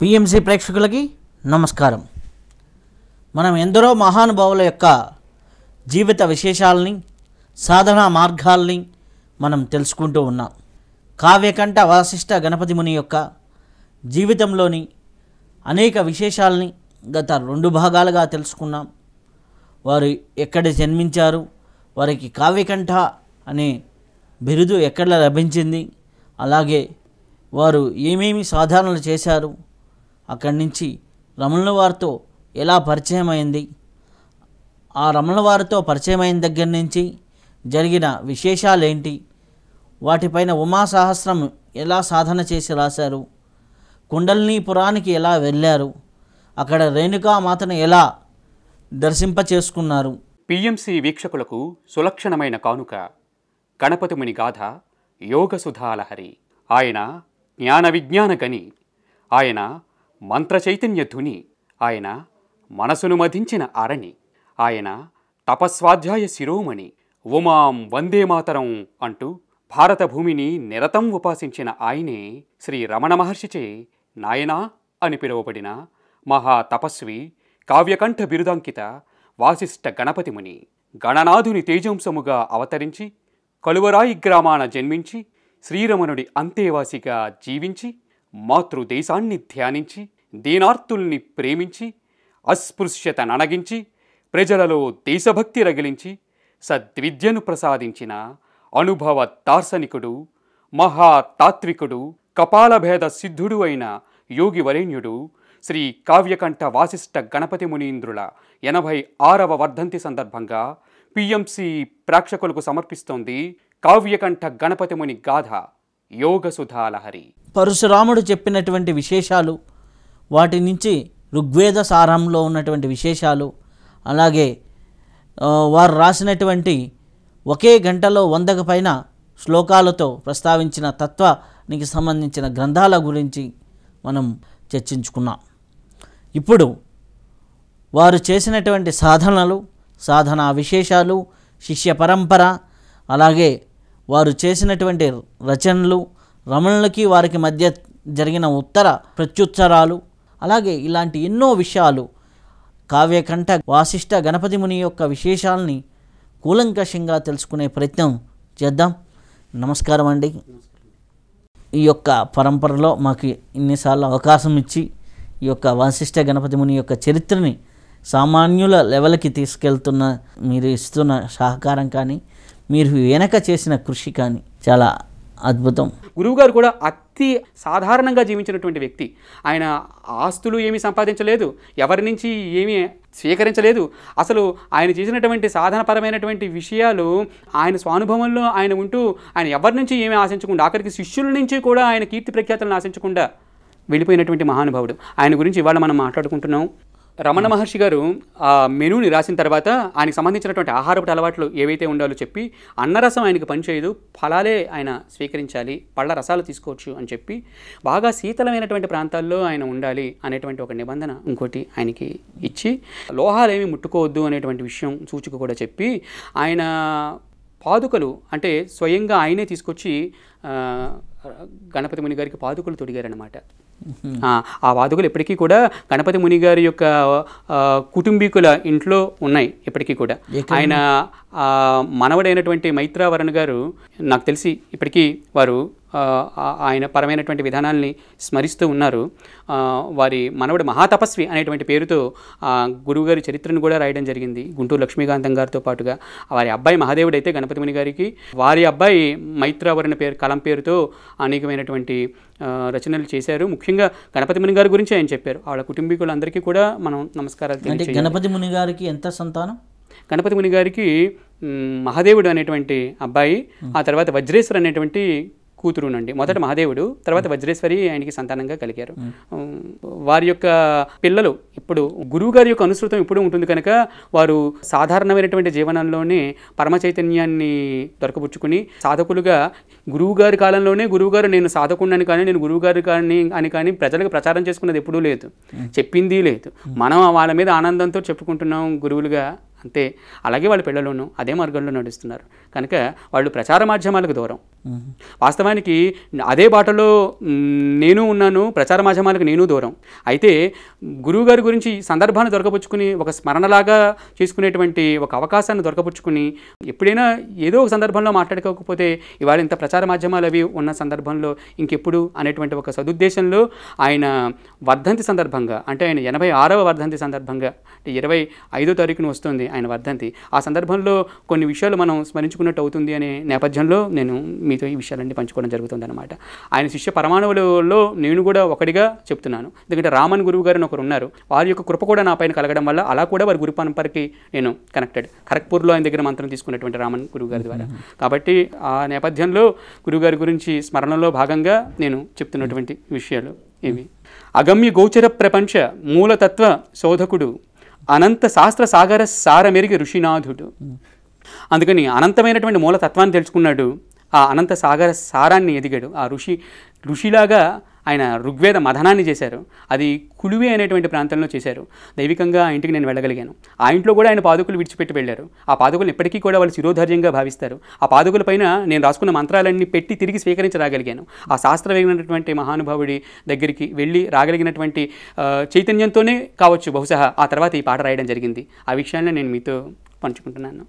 PMC ప్రేక్షకులకి నమస్కారం మనం ఎందరో మహానుభావుల యొక్క జీవిత విశేషాలని సాధనా మార్గాల్ని మనం తెలుసుకుంటూ ఉన్నాం కావ్యకంఠ వాసిష్ఠ గణపతి ముని యొక్క జీవితంలోని అనేక విశేషాలని గత రెండు భాగాలుగా తెలుసుకున్నాం వారు ఎక్కడ జన్మించారు వారికి కావ్యకంఠ అనే బిరుదు ఎక్కడ లభించింది అలాగే వారు ఏమేమి సాధనలు చేశారు అక్కడి నుంచి రమణుల వారితో ఎలా పరిచయం అయింది ఆ రమణుల వారితో పరిచయం అయిన దగ్గర నుంచి జరిగిన విశేషాలు ఏంటి వాటిపైన ఉమా సహస్రం ఎలా సాధన చేసి రాశారు కుండలినీపురానికి ఎలా వెళ్ళారు అక్కడ రేణుకామాతను ఎలా దర్శింప చేసుకున్నారు పిఎంసి వీక్షకులకు సులక్షణమైన కానుక గణపతిముని గాథ యోగసుధాలహరి ఆయన జ్ఞాన విజ్ఞాన గని ఆయన మంత్ర చైతన్య ధుని ఆయన మనసును మధించిన అరణి ఆయన తపస్వాధ్యాయ శిరోమణి ఉమాం వందే మాతరం అంటూ భారత భూమిని నిరతం ఉపాసించిన ఆయనే శ్రీ రమణ మహర్షిచే నాయనా అని పిలువబడిన మహా తపస్వి కావ్యకంఠ బిరుదాంకిత వాసిష్ఠ గణపతి ముని గణనాథుని తేజంసముగా అవతరించి కలువరాయి గ్రామాన జన్మించి శ్రీరమణుడి అంతేవాసిగా జీవించి మాతృదేశాన్ని ధ్యానించి దీనార్తుల్ని ప్రేమించి అస్పృశ్యత నణగించి ప్రజలలో దేశభక్తి రగిలించి సద్విద్యను ప్రసాదించిన అనుభవ దార్శనికుడు మహాతాత్వికుడు కపాలభేద సిద్ధుడు అయిన యోగి వరేణ్యుడు శ్రీ కావ్యకంఠ వాసిష్ఠ గణపతి మునీంద్రుల ఎనభై ఆరవ వర్ధంతి సందర్భంగా పిఎంసి ప్రేక్షకులకు సమర్పిస్తోంది కావ్యకంఠ గణపతి ముని గాథ యోగసుధాలహరి పరశురాముడు చెప్పినటువంటి విశేషాలు వాటి నుంచి ఋగ్వేద సారంలో ఉన్నటువంటి విశేషాలు అలాగే ఆ, వారు రాసినటువంటి ఒకే గంటలో వందకు పైన శ్లోకాలతో ప్రస్తావించిన తత్వానికి సంబంధించిన గ్రంథాల గురించి మనం చర్చించుకున్నాం ఇప్పుడు వారు చేసినటువంటి సాధనలు సాధన విశేషాలు శిష్య పరంపర అలాగే వారు చేసినటువంటి రచనలు రమణులకి వారికి మధ్య జరిగిన ఉత్తర ప్రత్యుత్తరాలు అలాగే ఇలాంటి ఎన్నో విషయాలు కావ్యకంఠ వాసిష్ఠ గణపతి ముని యొక్క విశేషాలని కూలంకషంగా తెలుసుకునే ప్రయత్నం చేద్దాం నమస్కారం అండి ఈ యొక్క పరంపరలో మాకు ఇన్నిసార్లు అవకాశం ఇచ్చి ఈ యొక్క వాసిష్ఠ గణపతి ముని యొక్క చరిత్రని సామాన్యుల లెవెల్కి తీసుకెళ్తున్న మీరు ఇస్తున్న సహకారం కానీ మీరు వెనక చేసిన కృషి కానీ చాలా అద్భుతం గురువుగారు కూడా అతి సాధారణంగా జీవించినటువంటి వ్యక్తి ఆయన ఆస్తులు ఏమీ సంపాదించలేదు ఎవరి నుంచి ఏమీ స్వీకరించలేదు అసలు ఆయన చేసినటువంటి సాధనపరమైనటువంటి విషయాలు ఆయన స్వానుభవంలో ఆయన ఉంటూ ఆయన ఎవరి నుంచి ఏమీ ఆశించకుండా ఆఖరికి శిష్యుల నుంచి కూడా ఆయన కీర్తి ప్రఖ్యాతులను ఆశించకుండా వెళ్ళిపోయినటువంటి మహానుభావుడు ఆయన గురించి ఇవాళ మనం మాట్లాడుకుంటున్నాం రమణ మహర్షి గారు ఆ మెనూని రాసిన తర్వాత ఆయనకు సంబంధించినటువంటి ఆహారపు అలవాట్లు ఏవైతే ఉండాలో చెప్పి అన్నరసం ఆయనకు పనిచేయదు ఫలాలే ఆయన స్వీకరించాలి పళ్ళ రసాలు తీసుకోవచ్చు అని చెప్పి బాగా శీతలమైనటువంటి ప్రాంతాల్లో ఆయన ఉండాలి అనేటువంటి ఒక నిబంధన ఇంకోటి ఆయనకి ఇచ్చి లోహాలు ఏమి ముట్టుకోవద్దు అనేటువంటి విషయం సూచిక కూడా చెప్పి ఆయన పాదుకలు అంటే స్వయంగా ఆయనే తీసుకొచ్చి ఆ, గణపతి ముని గారికి పాదుకలు తొడిగారనమాట ఆ, ఆ పాదుకలు ఇప్పటికీ కూడా గణపతి ముని గారి యొక్క ఆ, కుటుంబీకుల ఇంట్లో ఉన్నాయి ఇప్పటికీ కూడా ఆయన ఆ, మనవడైనటువంటి మైత్రావరణ్ గారు నాకు తెలిసి ఇప్పటికీ వారు ఆ, ఆ- ఆయన పరమైనటువంటి విధానాల్ని స్మరిస్తూ ఉన్నారు ఆ, వారి మనవడు మహాతపస్వి అనేటువంటి పేరుతో ఆ, గురువుగారి చరిత్రను కూడా రాయడం జరిగింది గుంటూరు లక్ష్మీకాంతం గారితో పాటుగా వారి అబ్బాయి మహాదేవుడు అయితే గణపతి ముని గారికి వారి అబ్బాయి మైత్రావరణ పేరు కలం పేరుతో అనేకమైనటువంటి ఆ, రచనలు చేశారు ముఖ్యంగా గణపతి ముని గారి గురించి ఆయన చెప్పారు వాళ్ళ కుటుంబీకులందరికీ కూడా మనం నమస్కారాలు అంటే తెలియజేయాలి గణపతి ముని గారికి ఎంత సంతానం గణపతి ముని గారికి మ్, మహాదేవుడు అనేటువంటి అబ్బాయి ఆ తర్వాత వజ్రేశ్వర్ అనేటువంటి కూతురునండి మొదట మహాదేవుడు తర్వాత వజ్రేశ్వరి ఆయనకి సంతానంగా కలిగారు ఉమ్, వారి యొక్క పిల్లలు ఇప్పుడు గురువు గారి యొక్క అనుసృతం ఇప్పుడు ఉంటుంది కనుక వారు సాధారణమైనటువంటి జీవనంలోనే పరమ చైతన్యాన్ని దొరకబుచ్చుకుని సాధకులుగా గురువు గారి కాలంలోనే గురువు గారు నేను సాధకుడిని కానీ నేను గురువు గారి కానీ అని కానీ ప్రజలకు ప్రచారం చేసుకున్నది ఎప్పుడూ లేదు చెప్పింది లేదు మనం వాళ్ళ మీద ఆనందంతో చెప్పుకుంటున్నాం గురువులుగా అంతే అలాగే వాళ్ళ పిల్లలను అదే మార్గంలో నడుస్తున్నారు కనుక వాళ్ళు ప్రచార మాధ్యమాలకు దూరం వాస్తవానికి అదే బాటలో మ్, నేను ఉన్నాను ప్రచార మాధ్యమాలకు నేను దూరం అయితే గురువు గారి గురించి ఈ సందర్భాన్ని దొరకపుచ్చుకుని ఒక స్మరణలాగా చేసుకునేటువంటి ఒక అవకాశాన్ని దొరకపుచ్చుకుని ఎప్పుడైనా ఏదో ఒక సందర్భంలో మాట్లాడుకోకపోతే ఇవాళ ఇంత ప్రచార మాధ్యమాలు అవి ఉన్న సందర్భంలో ఇంకెప్పుడు అనేటువంటి ఒక సదుద్దేశంలో ఆయన వర్ధంతి సందర్భంగా అంటే ఆయన ఎనభై ఆరవ వర్ధంతి సందర్భంగా అంటే ఇరవై ఐదో తారీఖున వస్తుంది ఆయన వర్ధంతి ఆ సందర్భంలో కొన్ని విషయాలు మనం స్మరించుకున్నట్టు అవుతుంది అనే నేపథ్యంలో నేను మీతో ఈ విషయాలన్నీ పంచుకోవడం జరుగుతుంది అనమాట ఆయన శిష్య పరమాణువులలో నేను కూడా ఒకటిగా చెప్తున్నాను ఎందుకంటే రామన్ గురువు గారు అని ఒకరు ఉన్నారు వారి యొక్క కృప కూడా నా పైన కలగడం వల్ల అలా కూడా వారి గురు పరంపరకి నేను కనెక్టెడ్ ఖరగ్పూర్లో ఆయన దగ్గర మంత్రం తీసుకున్నటువంటి రామన్ గురువు గారి ద్వారా కాబట్టి ఆ నేపథ్యంలో గురువుగారి గురించి స్మరణలో భాగంగా నేను చెప్తున్నటువంటి విషయాలు ఇవి అగమ్య గోచర ప్రపంచ మూలతత్వ శోధకుడు అనంత శాస్త్ర సాగర సారమెరిగి ఋషినాథుడు అందుకని అనంతమైనటువంటి మూలతత్వాన్ని తెలుసుకున్నాడు ఆ అనంత సాగర సారాన్ని ఎదిగాడు ఆ ఋషి ఋషిలాగా ఆయన ఋగ్వేద మథనాన్ని చేశారు అది కులువే అనేటువంటి ప్రాంతంలో చేశారు దైవికంగా ఆ ఇంటికి నేను వెళ్ళగలిగాను ఆ ఇంట్లో కూడా ఆయన పాదుకులు విడిచిపెట్టి వెళ్ళారు ఆ పాదుకులు ఇప్పటికీ కూడా వాళ్ళు శిరోధార్యంగా భావిస్తారు ఆ పాదుకుల పైన నేను రాసుకున్న మంత్రాలన్నీ పెట్టి తిరిగి స్వీకరించరాగలిగాను ఆ శాస్త్రవేగినటువంటి మహానుభావుడి దగ్గరికి వెళ్ళి రాగలిగినటువంటి ఆ, చైతన్యంతోనే కావచ్చు బహుశా ఆ తర్వాత ఈ పాట రాయడం జరిగింది ఆ విషయాన్ని నేను మీతో పంచుకుంటున్నాను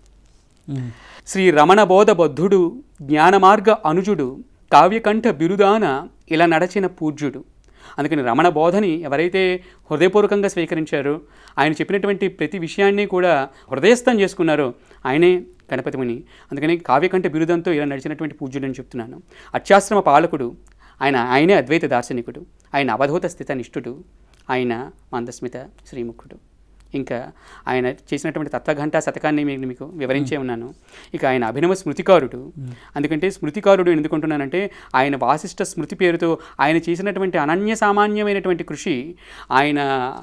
శ్రీ రమణ బోధ బద్ధుడు జ్ఞానమార్గ అనుజుడు కావ్యకంఠ బిరుదాన ఇలా నడచిన పూజ్యుడు అందుకని రమణ బోధని ఎవరైతే హృదయపూర్వకంగా స్వీకరించారో ఆయన చెప్పినటువంటి ప్రతి విషయాన్ని కూడా హృదయస్థం చేసుకున్నారో ఆయనే గణపతి ముని అందుకని కావ్యకంఠ బిరుదంతో ఇలా నడిచినటువంటి పూజ్యుడని చెప్తున్నాను అత్యాశ్రమ పాలకుడు ఆయన ఆయనే అద్వైత దార్శనికుడు ఆయన అవధూత స్థిత నిష్ఠుడు ఆయన మందస్మిత శ్రీముఖుడు ఇంకా ఆయన చేసినటువంటి తత్వఘంట శతకాన్ని మీకు మీకు వివరించే ఉన్నాను ఇక ఆయన అభినవ స్మృతికారుడు అందుకంటే స్మృతికారుడు ఎందుకుంటున్నానంటే ఆయన వాసిష్ఠ స్మృతి పేరుతో ఆయన చేసినటువంటి అనన్య సామాన్యమైనటువంటి కృషి ఆయన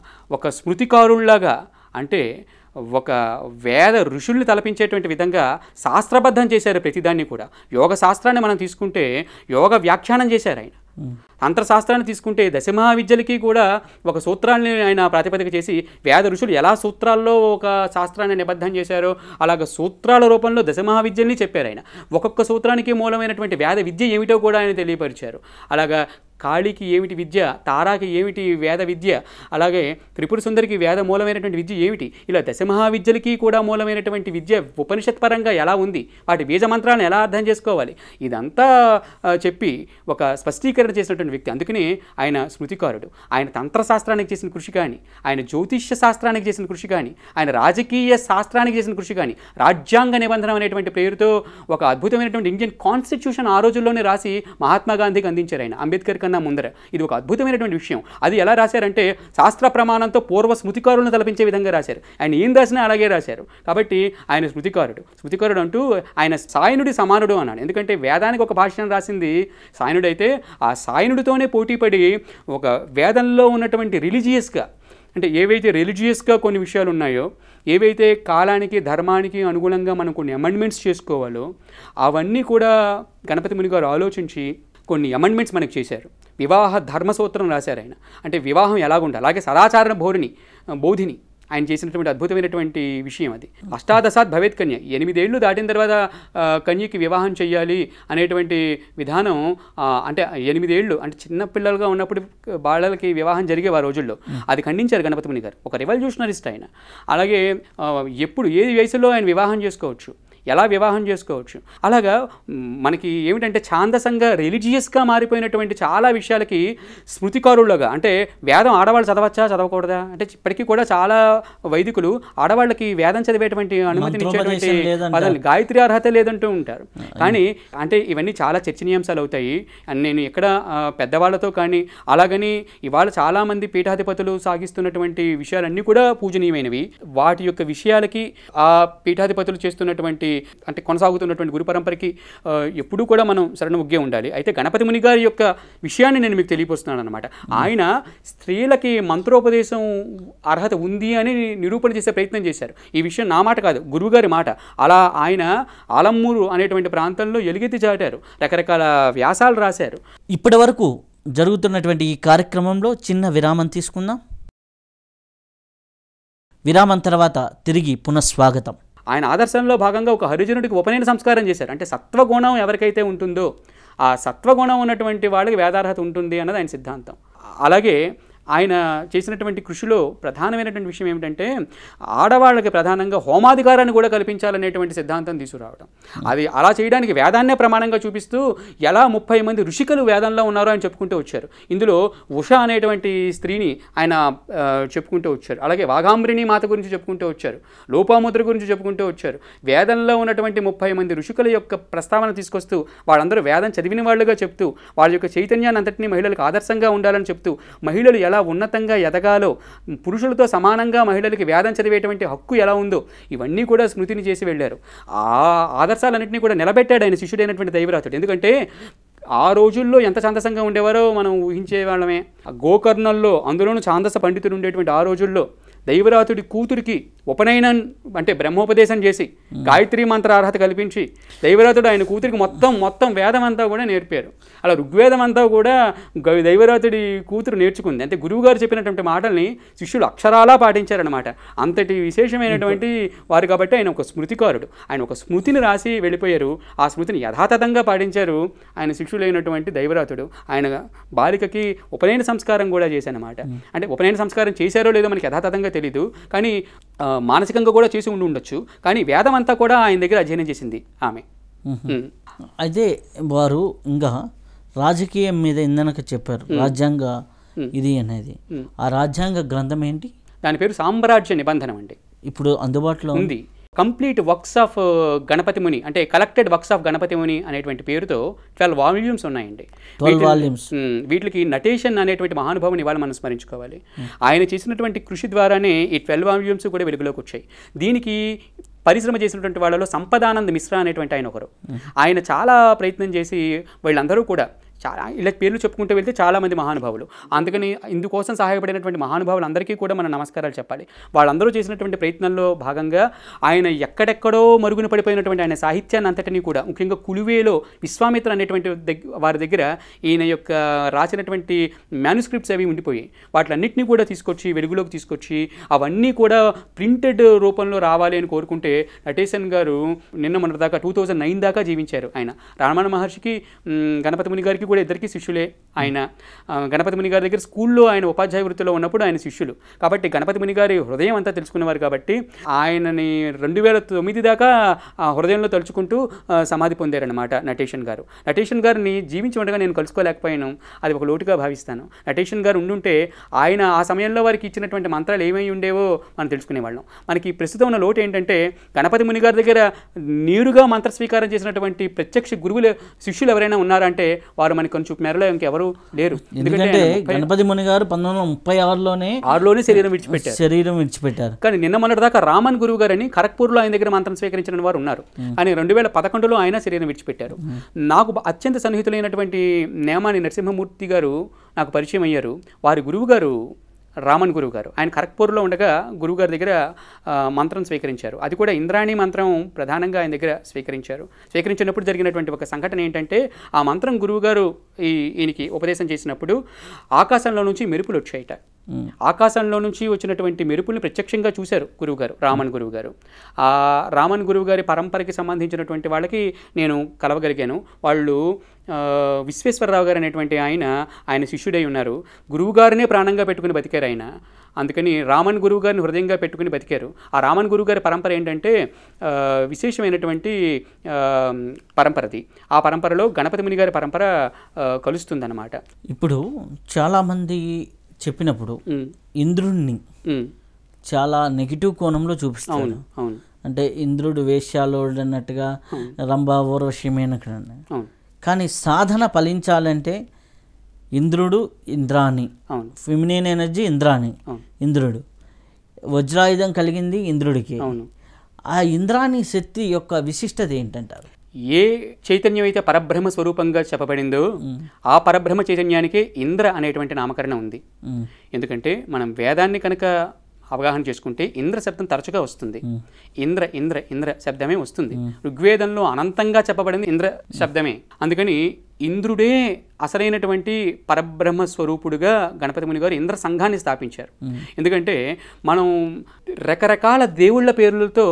ఒక స్మృతికారుల్లాగా అంటే ఒక వేద ఋషుల్ని తలపించేటువంటి విధంగా శాస్త్రబద్ధం చేశారు ప్రతిదాన్ని కూడా యోగ శాస్త్రాన్ని మనం తీసుకుంటే యోగ వ్యాఖ్యానం చేశారు ఆయన తంత్రశాస్త్రాన్ని తీసుకుంటే దశమహావిద్యలకి కూడా ఒక సూత్రాన్ని ఆయన ప్రాతిపదిక చేసి వేద ఋషులు ఎలా సూత్రాల్లో ఒక శాస్త్రాన్ని నిబద్ధం చేశారో అలాగ సూత్రాల రూపంలో దశమహావిద్యల్ని చెప్పారు ఆయన ఒక్కొక్క సూత్రానికి మూలమైనటువంటి వేద విద్య ఏమిటో కూడా ఆయన తెలియపరిచారు అలాగా కాళికి ఏమిటి విద్య తారాకి ఏమిటి వేద విద్య అలాగే త్రిపుర సుందరికి వేద మూలమైనటువంటి విద్య ఏమిటి ఇలా దశమహావిద్యలకి కూడా మూలమైనటువంటి విద్య ఉపనిషత్ పరంగా ఎలా ఉంది వాటి బీజ మంత్రాలను ఎలా అర్థం చేసుకోవాలి ఇదంతా ఆ, చెప్పి ఒక స్పష్టీకరణ చేసినటువంటి వ్యక్తి అందుకనే ఆయన స్మృతికారుడు ఆయన తంత్రశాస్త్రానికి చేసిన కృషి కానీ ఆయన జ్యోతిష్య శాస్త్రానికి చేసిన కృషి కానీ ఆయన రాజకీయ శాస్త్రానికి చేసిన కృషి కానీ రాజ్యాంగ నిబంధన అనేటువంటి పేరుతో ఒక అద్భుతమైనటువంటి ఇండియన్ కాన్స్టిట్యూషన్ ఆ రోజుల్లోనే రాసి మహాత్మా గాంధీకి అందించారు ఆయన అంబేద్కర్ కన్నా ముందర ఇది ఒక అద్భుతమైనటువంటి విషయం అది ఎలా రాశారంటే శాస్త్ర ప్రమాణంతో పూర్వ స్మృతికారులను తలపించే విధంగా రాశారు ఆయన ఏం రాసినా అలాగే రాశారు కాబట్టి ఆయన స్మృతికారుడు స్మృతికారుడు అంటూ ఆయన సాయనుడి సమానుడు అన్నాడు ఎందుకంటే వేదానికి ఒక భాష్యం రాసింది సాయనుడైతే ఆ సాయనుడితోనే పోటీపడి ఒక వేదంలో ఉన్నటువంటి రిలీజియస్గా అంటే ఏవైతే రిలీజియస్గా కొన్ని విషయాలు ఉన్నాయో ఏవైతే కాలానికి ధర్మానికి అనుగుణంగా మనం కొన్ని అమెండ్మెంట్స్ చేసుకోవాలో అవన్నీ కూడా గణపతి ముని గారు ఆలోచించి కొన్ని అమెండ్మెంట్స్ మనకు చేశారు వివాహ ధర్మసూత్రం రాశారు ఆయన అంటే వివాహం ఎలాగుండాలి అలాగే సదాచారణ భోరిని బోధిని ఆయన చేసినటువంటి అద్భుతమైనటువంటి విషయం అది అష్టాదశాత్ భవేత్ కన్య ఎనిమిదేళ్లు దాటిన తర్వాత ఆ, కన్యకి వివాహం చేయాలి అనేటువంటి విధానం ఆ, అంటే ఎనిమిదేళ్లు అంటే చిన్న పిల్లలుగా ఉన్నప్పుడు బాలలకి వివాహం జరిగే ఆ రోజుల్లో అది ఖండించారు గణపతి ముని గారు ఒక రెవల్యూషనరిస్ట్ ఆయన అలాగే ఆ, ఎప్పుడు ఏ వయసులో ఆయన వివాహం చేసుకోవచ్చు ఎలా వివాహం చేసుకోవచ్చు అలాగా మ్, మనకి ఏమిటంటే ఛాందసంగా రిలీజియస్గా మారిపోయినటువంటి చాలా విషయాలకి స్మృతికారులుగా అంటే వేదం ఆడవాళ్ళు చదవచ్చా చదవకూడదా అంటే ఇప్పటికీ కూడా చాలా వైదికులు ఆడవాళ్ళకి వేదం చదివేటువంటి అనుమతిని ఇచ్చేటువంటి మంత్రోపదేశం లేదంటారు. పదాలు గాయత్రి అర్హత లేదంటూ ఉంటారు కానీ అంటే ఇవన్నీ చాలా చర్చనీయాంశాలు అవుతాయి అని నేను ఎక్కడ ఆ, పెద్దవాళ్ళతో కానీ అలాగని ఇవాళ చాలామంది పీఠాధిపతులు సాగిస్తున్నటువంటి విషయాలన్నీ కూడా పూజనీయమైనవి వాటి యొక్క విషయాలకి ఆ పీఠాధిపతులు చేస్తున్నటువంటి అంటే కొనసాగుతున్నటువంటి గురు పరంపరకి ఆ, ఎప్పుడూ కూడా మనం శరణ ఉగ్గే ఉండాలి అయితే గణపతి ముని గారి యొక్క విషయాన్ని నేను మీకు తెలియపరుస్తున్నాను అనమాట ఆయన స్త్రీలకి మంత్రోపదేశం అర్హత ఉంది అని నిరూపణ చేసే ప్రయత్నం చేశారు ఈ విషయం నా మాట కాదు గురువుగారి మాట అలా ఆయన ఆలమ్మూరు అనేటువంటి ప్రాంతంలో ఎలుగెత్తి చాటారు రకరకాల వ్యాసాలు రాశారు ఇప్పటి వరకు జరుగుతున్నటువంటి ఈ కార్యక్రమంలో చిన్న విరామం తీసుకుందాం విరామం తర్వాత తిరిగి పునఃస్వాగతం ఆయన ఆదర్శంలో భాగంగా ఒక హరిజనుడికి ఉపనయన సంస్కారం చేశారు అంటే సత్వగుణం ఎవరికైతే ఉంటుందో ఆ సత్వగుణం ఉన్నటువంటి వాళ్ళకి వేదార్హత ఉంటుంది అన్నది ఆయన సిద్ధాంతం అలాగే ఆయన చేసినటువంటి కృషిలో ప్రధానమైనటువంటి విషయం ఏమిటంటే ఆడవాళ్ళకి ప్రధానంగా హోమాధికారాన్ని కూడా కల్పించాలనేటువంటి సిద్ధాంతం తీసుకురావడం అది అలా చేయడానికి వేదాన్నే ప్రమాణంగా చూపిస్తూ ఎలా ముప్పై మంది ఋషికలు వేదంలో ఉన్నారో అని చెప్పుకుంటూ వచ్చారు ఇందులో ఉష అనేటువంటి స్త్రీని ఆయన ఆ, చెప్పుకుంటూ వచ్చారు అలాగే వాఘాంబరిణి మాత గురించి చెప్పుకుంటూ వచ్చారు లోపాముద్ర గురించి చెప్పుకుంటూ వచ్చారు వేదంలో ఉన్నటువంటి ముప్పై మంది ఋషికుల యొక్క ప్రస్తావన తీసుకొస్తూ వాళ్ళందరూ వేదం చదివిన వాళ్ళుగా చెప్తూ వాళ్ళ యొక్క చైతన్యాన్ని అంతటినీ మహిళలకు ఆదర్శంగా ఉండాలని చెప్తూ మహిళలు ఎలా ఉన్నతంగా ఎదగాలో పురుషులతో సమానంగా మహిళలకి వేదం చదివేటువంటి హక్కు ఎలా ఉందో ఇవన్నీ కూడా స్మృతిని చేసి వెళ్ళారు ఆ ఆదర్శాలన్నింటినీ కూడా నిలబెట్టాడు ఆయన శిష్యుడైనటువంటి దైవరాతుడు ఎందుకంటే ఆ రోజుల్లో ఎంత ఛాందసంగా ఉండేవారో మనం ఊహించే వాళ్ళమే ఆ గోకర్ణంలో అందులోనూ ఛాందస పండితుడు ఉండేటువంటి ఆ రోజుల్లో దైవరాతుడి కూతురికి ఉపనయనం అంటే బ్రహ్మోపదేశం చేసి గాయత్రి మంత్ర అర్హత కల్పించి దైవరాతుడు ఆయన కూతురికి మొత్తం మొత్తం వేదం అంతా కూడా నేర్పారు అలా ఋగ్వేదం అంతా కూడా గ- దైవరాతుడి కూతురు నేర్చుకుంది అంటే గురువుగారు చెప్పినటువంటి మాటల్ని శిష్యులు అక్షరాలా పాటించారనమాట అంతటి విశేషమైనటువంటి వారు కాబట్టి ఆయన ఒక స్మృతికారుడు ఆయన ఒక స్మృతిని రాసి వెళ్ళిపోయారు ఆ స్మృతిని యథాతథంగా పాటించారు ఆయన శిష్యులైనటువంటి దైవరాతుడు ఆయన బాలికకి ఉపనయన సంస్కారం కూడా చేశానమాట అంటే ఉపనయన సంస్కారం చేశారో లేదో మనకి యథాతథంగా తెలీదు కానీ ఆ, మానసికంగా కూడా చేసి ఉండి ఉండొచ్చు కానీ వేదం అంతా కూడా ఆయన దగ్గర అధ్యయనం చేసింది ఆమె ఉమ్. అయితే వారు ఇంకా రాజకీయం మీద ఇందనక చెప్పారు రాజ్యాంగ ఇది అనేది ఆ రాజ్యాంగ గ్రంథం ఏంటి దాని పేరు సామ్రాజ్య నిబంధనం అండి ఇప్పుడు అందుబాటులో ఉంది. ఉంది కంప్లీట్ వర్క్స్ ఆఫ్ గణపతి ముని అంటే కలెక్టెడ్ వర్క్స్ ఆఫ్ గణపతి ముని అనేటువంటి పేరుతో ట్వెల్వ్ వాల్యూమ్స్ ఉన్నాయండి 12 వీటిని- volumes. ఉమ్, వీటికి నటేషన్ అనేటువంటి మహానుభావుని ఇవాళ మనం స్మరించుకోవాలి ఆయన చేసినటువంటి కృషి ద్వారానే ఈ ట్వెల్వ్ వాల్యూమ్స్ కూడా వెలుగులోకి వచ్చాయి దీనికి పరిశ్రమ చేసినటువంటి వాళ్ళలో సంపదానంద్ మిశ్రా అనేటువంటి ఆయన ఒకరు ఆయన చాలా ప్రయత్నం చేసి వీళ్ళందరూ కూడా చాలా ఇలా పేర్లు చెప్పుకుంటూ వెళ్తే చాలామంది మహానుభావులు అందుకని ఇందుకోసం సహాయపడినటువంటి మహానుభావులందరికీ కూడా మనం నమస్కారాలు చెప్పాలి వాళ్ళందరూ చేసినటువంటి ప్రయత్నంలో భాగంగా ఆయన ఎక్కడెక్కడో మరుగున పడిపోయినటువంటి ఆయన సాహిత్యాన్ని అంతటినీ కూడా ముఖ్యంగా కులువేలో విశ్వామిత్ర అనేటువంటి దగ్గ వారి దగ్గర ఈయన యొక్క రాసినటువంటి మ్యానుస్క్రిప్ట్స్ అవి ఉండిపోయాయి వాటిలన్నింటినీ కూడా తీసుకొచ్చి వెలుగులోకి తీసుకొచ్చి అవన్నీ కూడా ప్రింటెడ్ రూపంలో రావాలి అని కోరుకుంటే నటేశన్ గారు నిన్న మన దాకా టూ థౌజండ్ నైన్ దాకా జీవించారు ఆయన రామాయణ మహర్షికి మ్, గణపతి ముని గారికి కూడా ఇద్దరికి శిష్యులే ఆయన ఆ, గణపతి ముని గారి దగ్గర స్కూల్లో ఆయన ఉపాధ్యాయ వృత్తిలో ఉన్నప్పుడు ఆయన శిష్యులు కాబట్టి గణపతి ముని గారి హృదయం అంతా తెలుసుకునేవారు కాబట్టి ఆయనని రెండు వేల తొమ్మిది దాకా ఆ హృదయంలో తలుచుకుంటూ ఆ, సమాధి పొందారనమాట నటేషన్ గారు నటేషన్ గారిని జీవించి ఉండగా నేను కలుసుకోలేకపోయాను అది ఒక లోటుగా భావిస్తాను నటేషన్ గారు ఉండుంటే ఆయన ఆ సమయంలో వారికి ఇచ్చినటువంటి మంత్రాలు ఏమై ఉండేవో మనం తెలుసుకునేవాళ్ళం మనకి ప్రస్తుతం ఉన్న లోటు ఏంటంటే గణపతి ముని గారి దగ్గర నేరుగా మంత్ర స్వీకారం చేసినటువంటి ప్రత్యక్ష గురువులు శిష్యులు ఎవరైనా ఉన్నారంటే వారు మనకి కొంచెం మేరలో ఇంకెవరు లేరు ఎందుకంటే ఎందుకంటే ఆయన ముప్పై గణపతి ముని గారు పంతొమ్మిది వందల ముప్పై ఆరులోనే ఆరులోనే శరీరం విడిచిపెట్టారు శరీరం విడిచిపెట్టారు కానీ నిన్న మొన్నటి దాకా రామన్ గురువు గారని ఖరగ్పూర్లో ఆయన దగ్గర మంత్రం స్వీకరించిన వారు ఉన్నారు కానీ రెండు వేల పదకొండులో ఆయన శరీరం విడిచిపెట్టారు నాకు బ- అత్యంత సన్నిహితులైనటువంటి నేమాని నరసింహమూర్తి గారు నాకు పరిచయం అయ్యారు వారి గురువు గారు రామన్ గురువు గారు ఆయన ఖరగ్పూర్లో ఉండగా గురువు గారి దగ్గర ఆ, మంత్రం స్వీకరించారు అది కూడా ఇంద్రాణి మంత్రం ప్రధానంగా ఆయన దగ్గర స్వీకరించారు స్వీకరించినప్పుడు జరిగినటువంటి ఒక సంఘటన ఏంటంటే ఆ మంత్రం గురువు గారు ఈ ఈయనకి ఉపదేశం చేసినప్పుడు ఆకాశంలో నుంచి మెరుపులు వచ్చాయట ఆకాశంలో నుంచి వచ్చినటువంటి మెరుపుల్ని ప్రత్యక్షంగా చూశారు గురువుగారు రామన్ గురువు గారు ఆ రామన్ గురువు గారి పరంపరకి సంబంధించినటువంటి వాళ్ళకి నేను కలవగలిగాను వాళ్ళు ఆ, విశ్వేశ్వరరావు గారు అనేటువంటి ఆయన ఆయన శిష్యుడై ఉన్నారు గురువు గారినే ప్రాణంగా పెట్టుకుని బతికారు ఆయన అందుకని రామన్ గురువు గారిని హృదయంగా పెట్టుకుని బతికారు ఆ రామన్ గురువు గారి పరంపర ఏంటంటే ఆ, విశేషమైనటువంటి ఆ, పరంపరది ఆ పరంపరలో గణపతి ముని గారి పరంపర ఆ, కలుస్తుందన్నమాట ఇప్పుడు చాలామంది చెప్పినప్పుడు ఉమ్, ఇంద్రుడిని ఉమ్, చాలా నెగిటివ్ కోణంలో చూపిస్తారు అవును అవును అంటే ఇంద్రుడు వేశ్యాలోడు అన్నట్టుగా రంభా ఊర్వశీమేనక్కడ అవును కానీ సాధన ఫలించాలంటే ఇంద్రుడు ఇంద్రాణి అవును ఫిమినిన్ ఎనర్జీ ఇంద్రాణి అవును. ఇంద్రుడు వజ్రాయుధం కలిగింది ఇంద్రుడికి అవును ఆ ఇంద్రాణి శక్తి యొక్క విశిష్టత ఏంటంటారు ఏ చైతన్యం అయితే పరబ్రహ్మ స్వరూపంగా చెప్పబడిందో ఆ పరబ్రహ్మ చైతన్యానికే ఇంద్ర అనేటువంటి నామకరణం ఉంది ఉమ్, ఎందుకంటే మనం వేదాన్ని కనుక అవగాహన చేసుకుంటే ఇంద్ర శబ్దం తరచుగా వస్తుంది ఇంద్ర ఇంద్ర ఇంద్ర శబ్దమే వస్తుంది ఋగ్వేదంలో అనంతంగా చెప్పబడింది ఇంద్ర శబ్దమే అందుకని ఇంద్రుడే అసలైనటువంటి పరబ్రహ్మ స్వరూపుడుగా గణపతి ముని గారు ఇంద్ర సంఘాన్ని స్థాపించారు ఎందుకంటే మనం రకరకాల దేవుళ్ళ పేర్లతో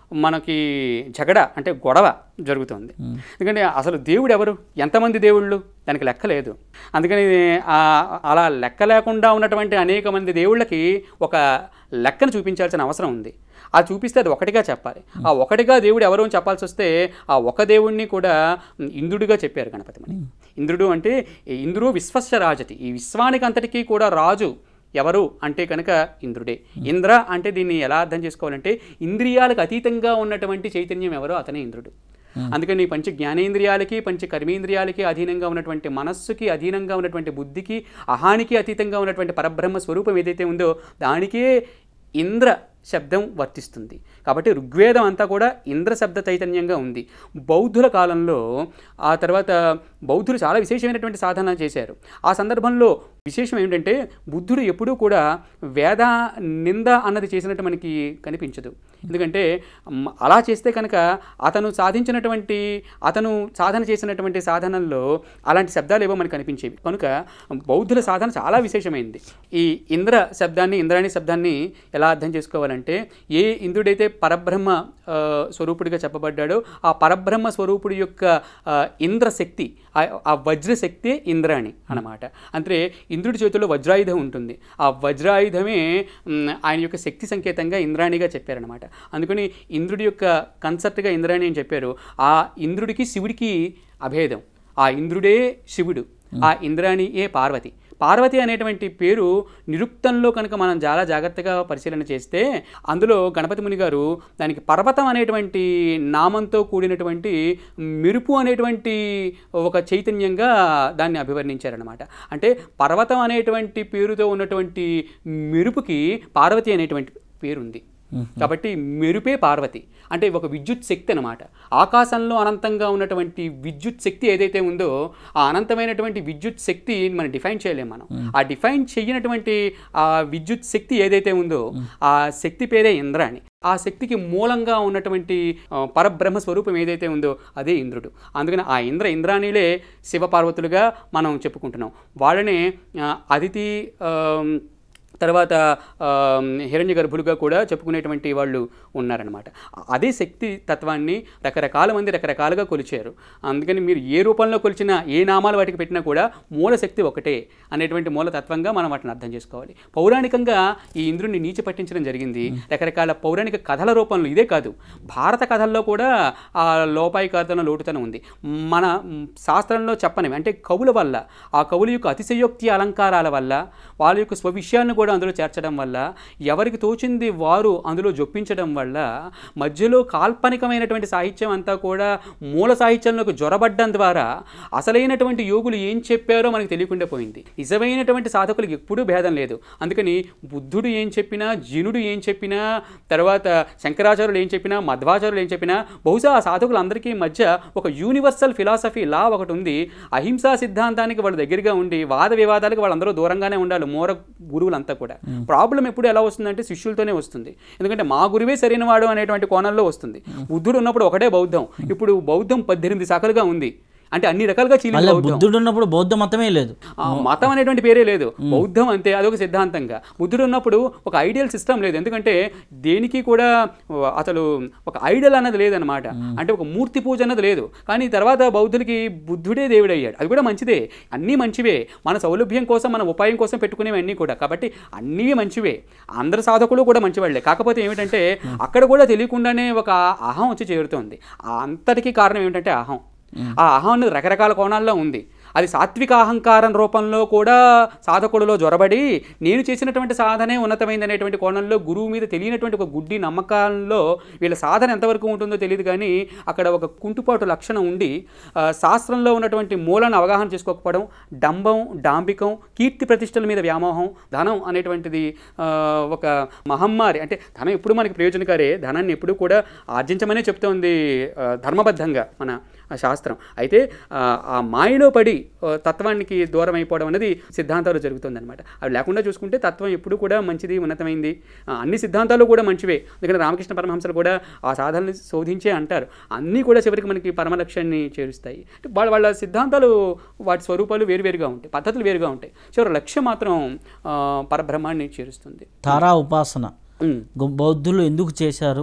మనకి జగడ అంటే గొడవ జరుగుతుంది ఎందుకంటే అసలు దేవుడు ఎవరు ఎంతమంది దేవుళ్ళు దానికి లెక్క లేదు అందుకని ఆ, అలా లెక్క లేకుండా ఉన్నటువంటి అనేక మంది దేవుళ్ళకి ఒక లెక్కను చూపించాల్సిన అవసరం ఉంది ఆ చూపిస్తే అది ఒకటిగా చెప్పాలి ఆ ఒకటిగా దేవుడు ఎవరు అని చెప్పాల్సి వస్తే ఆ ఒక దేవుడిని కూడా ఇంద్రుడిగా చెప్పారు గణపతి మనకి ఇంద్రుడు అంటే ఇంద్రుడు విశ్వస్య రాజతి ఈ విశ్వానికి అంతటికీ కూడా రాజు ఎవరు అంటే కనుక ఇంద్రుడే ఇంద్ర అంటే దీన్ని ఎలా అర్థం చేసుకోవాలంటే ఇంద్రియాలకు అతీతంగా ఉన్నటువంటి చైతన్యం ఎవరో అతనే ఇంద్రుడు అందుకని పంచ జ్ఞానేంద్రియాలకి పంచ కర్మేంద్రియాలకి అధీనంగా ఉన్నటువంటి మనస్సుకి అధీనంగా ఉన్నటువంటి బుద్ధికి అహానికి అతీతంగా ఉన్నటువంటి పరబ్రహ్మ స్వరూపం ఏదైతే ఉందో దానికే ఇంద్ర శబ్దం వర్తిస్తుంది కాబట్టి ఋగ్వేదం అంతా కూడా ఇంద్ర శబ్ద చైతన్యంగా ఉంది బౌద్ధుల కాలంలో ఆ తర్వాత బౌద్ధులు చాలా విశేషమైనటువంటి సాధన చేశారు ఆ సందర్భంలో విశేషం ఏంటంటే బుద్ధుడు ఎప్పుడూ కూడా వేద నింద అన్నది చేసినట్టు మనకి కనిపించదు ఎందుకంటే మ్, అలా చేస్తే కనుక అతను సాధించినటువంటి అతను సాధన చేసినటువంటి సాధనల్లో అలాంటి శబ్దాలు ఏవో మనకు కనిపించేవి కనుక బౌద్ధుల సాధన చాలా విశేషమైంది ఈ ఇంద్ర శబ్దాన్ని ఇంద్రాణి శబ్దాన్ని ఎలా అర్థం చేసుకోవాలంటే ఏ ఇంద్రుడైతే పరబ్రహ్మ ఆ, స్వరూపుడిగా చెప్పబడ్డాడో ఆ పరబ్రహ్మ స్వరూపుడి యొక్క ఆ, ఇంద్ర శక్తి ఆ- ఆ వజ్ర శక్తే ఇంద్రాణి అన్నమాట అంటే ఇంద్రుడి చేతిలో వజ్రాయుధం ఉంటుంది ఆ వజ్రాయుధమే మ్, ఆయన యొక్క శక్తి సంకేతంగా ఇంద్రాణిగా చెప్పారనమాట అందుకని ఇంద్రుడి యొక్క కన్సర్ట్గా ఇంద్రాణి అని చెప్పారు ఆ ఇంద్రుడికి శివుడికి అభేదం ఆ ఇంద్రుడే శివుడు ఆ ఇంద్రాణి ఏ పార్వతి పార్వతి అనేటువంటి పేరు నిరుక్తంలో కనుక మనం చాలా జాగ్రత్తగా పరిశీలన చేస్తే అందులో గణపతి ముని గారు దానికి పర్వతం అనేటువంటి నామంతో కూడినటువంటి మెరుపు అనేటువంటి ఒక చైతన్యంగా దాన్ని అభివర్ణించారనమాట అంటే పర్వతం అనేటువంటి పేరుతో ఉన్నటువంటి మెరుపుకి పార్వతి అనేటువంటి పేరుంది కాబట్టి మెరుపే పార్వతి అంటే ఒక విద్యుత్ శక్తి అనమాట ఆకాశంలో అనంతంగా ఉన్నటువంటి విద్యుత్ శక్తి ఏదైతే ఉందో ఆ అనంతమైనటువంటి విద్యుత్ శక్తి మనం డిఫైన్ చేయలేం మనం ఆ డిఫైన్ చేయనటువంటి ఆ విద్యుత్ శక్తి ఏదైతే ఉందో ఆ శక్తి పేరే ఇంద్రాణి ఆ శక్తికి మూలంగా ఉన్నటువంటి ఆ, పరబ్రహ్మ స్వరూపం ఏదైతే ఉందో అదే ఇంద్రుడు అందుకని ఆ ఇంద్ర ఇంద్రాణిలే శివపార్వతులుగా మనం చెప్పుకుంటున్నాం వాళ్ళనే ఆ, అదితి ఆ, తర్వాత హిరణ్య గర్భులుగా కూడా చెప్పుకునేటువంటి వాళ్ళు ఉన్నారనమాట అదే శక్తి తత్వాన్ని రకరకాల మంది రకరకాలుగా కొలిచారు అందుకని మీరు ఏ రూపంలో కొలిచినా ఏ నామాలు వాటికి పెట్టినా కూడా మూల శక్తి ఒకటే అనేటువంటి మూల తత్వంగా మనం వాటిని అర్థం చేసుకోవాలి పౌరాణికంగా ఈ ఇంద్రుడిని నీచి పట్టించడం జరిగింది రకరకాల పౌరాణిక కథల రూపంలో ఇదే కాదు భారత కథల్లో కూడా ఆ లోపాయికార్తన లోటుతనం ఉంది మన మ్, శాస్త్రంలో చెప్పనివి అంటే కవుల వల్ల ఆ కవుల యొక్క అతిశయోక్తి అలంకారాల వల్ల వాళ్ళ యొక్క స్వవిషయాన్ని కూడా అందులో చేర్చడం వల్ల ఎవరికి తోచింది వారు అందులో జొప్పించడం వల్ల మధ్యలో కాల్పనికమైనటువంటి సాహిత్యం అంతా కూడా మూల సాహిత్యంలోకి జొరబడ్డం ద్వారా అసలైనటువంటి యోగులు ఏం చెప్పారో మనకు తెలియకుండా పోయింది నిజమైనటువంటి సాధకులకు ఎప్పుడూ భేదం లేదు అందుకని బుద్ధుడు ఏం చెప్పినా జినుడు ఏం చెప్పినా తర్వాత శంకరాచార్యులు ఏం చెప్పినా మధ్వాచార్యులు ఏం చెప్పినా బహుశా ఆ సాధకులందరికీ మధ్య ఒక యూనివర్సల్ ఫిలాసఫీ లా ఒకటి ఉంది అహింసా సిద్ధాంతానికి వాళ్ళు దగ్గరగా ఉండి వాద వివాదాలకు వాళ్ళందరూ దూరంగానే ఉండాలి మోర గురువులంతా కూడా ప్రాబ్లం ఎప్పుడు ఎలా వస్తుందంటే శిష్యులతోనే వస్తుంది ఎందుకంటే మా గురువే సరైన వాడు అనేటువంటి కోణంలో వస్తుంది బుద్ధుడు ఉన్నప్పుడు ఒకటే బౌద్ధం ఇప్పుడు బౌద్ధం పద్దెనిమిది శాఖలుగా ఉంది అంటే అన్ని రకాలుగా చీలి మళ్ళీ బౌద్ధం బుద్ధుడు ఉన్నప్పుడు బౌద్ధ మతమే లేదు ఆ మతం అనేటువంటి పేరే లేదు బౌద్ధం అంతే అదొక సిద్ధాంతంగా బుద్ధుడు ఉన్నప్పుడు ఒక ఐడియల్ సిస్టమ్ లేదు ఎందుకంటే దేనికి కూడా అసలు ఒక ఐడల్ అన్నది లేదనమాట అంటే ఒక మూర్తి పూజ అన్నది లేదు కానీ తర్వాత బౌద్ధులకి బుద్ధుడే దేవుడయ్యాడు అది కూడా మంచిదే అన్నీ మంచివే మన సౌలభ్యం కోసం మన ఉపాయం కోసం పెట్టుకునేవి అన్నీ కూడా కాబట్టి అన్నీ మంచివే అందరు సాధకులు కూడా మంచివాళ్లే కాకపోతే ఏమిటంటే అక్కడ కూడా తెలియకుండానే ఒక అహం వచ్చి చేరుతోంది ఆ అంతటికీ కారణం ఏమిటంటే అహం ఆ అహం అనేది రకరకాల కోణాల్లో ఉంది అది సాత్విక అహంకారం రూపంలో కూడా సాధకుడిలో జొరబడి నేను చేసినటువంటి సాధనే ఉన్నతమైంది అనేటువంటి కోణంలో గురువు మీద తెలియనటువంటి ఒక గుడ్డి నమ్మకాల్లో వీళ్ళ సాధన ఎంతవరకు ఉంటుందో తెలియదు కానీ అక్కడ ఒక కుంటుపాటు లక్షణం ఉండి ఆ, శాస్త్రంలో ఉన్నటువంటి మూలను అవగాహన చేసుకోకపోవడం డంబం డాంబికం కీర్తి ప్రతిష్టల మీద వ్యామోహం ధనం అనేటువంటిది ఆ, ఒక మహమ్మారి అంటే ధనం ఎప్పుడు మనకి ప్రయోజనకారే ధనాన్ని ఎప్పుడు కూడా ఆర్జించమనే చెప్తోంది ఆ, ధర్మబద్ధంగా మన ఆ శాస్త్రం అయితే ఆ, ఆ మాయలో పడి ఆ, తత్వానికి దూరం అయిపోవడం అనేది సిద్ధాంతాలు జరుగుతుందన్నమాట అవి లేకుండా చూసుకుంటే తత్వం ఎప్పుడు కూడా మంచిది ఉన్నతమైంది ఆ, అన్ని సిద్ధాంతాలు కూడా మంచివే ఎందుకంటే రామకృష్ణ పరమహంసలు కూడా ఆ సాధనని శోధించే అంటారు అన్నీ కూడా చివరికి మనకి పరమ లక్ష్యాన్ని చేరుస్తాయి అంటే వాళ్ళ వాళ్ళ సిద్ధాంతాలు వాటి స్వరూపాలు వేరువేరుగా ఉంటాయి పద్ధతులు వేరుగా ఉంటాయి చివరి లక్ష్యం మాత్రం ఆ, పరబ్రహ్మాన్ని చేరుస్తుంది తారా ఉపాసన ఉమ్. గు- బౌద్ధులు ఎందుకు చేశారు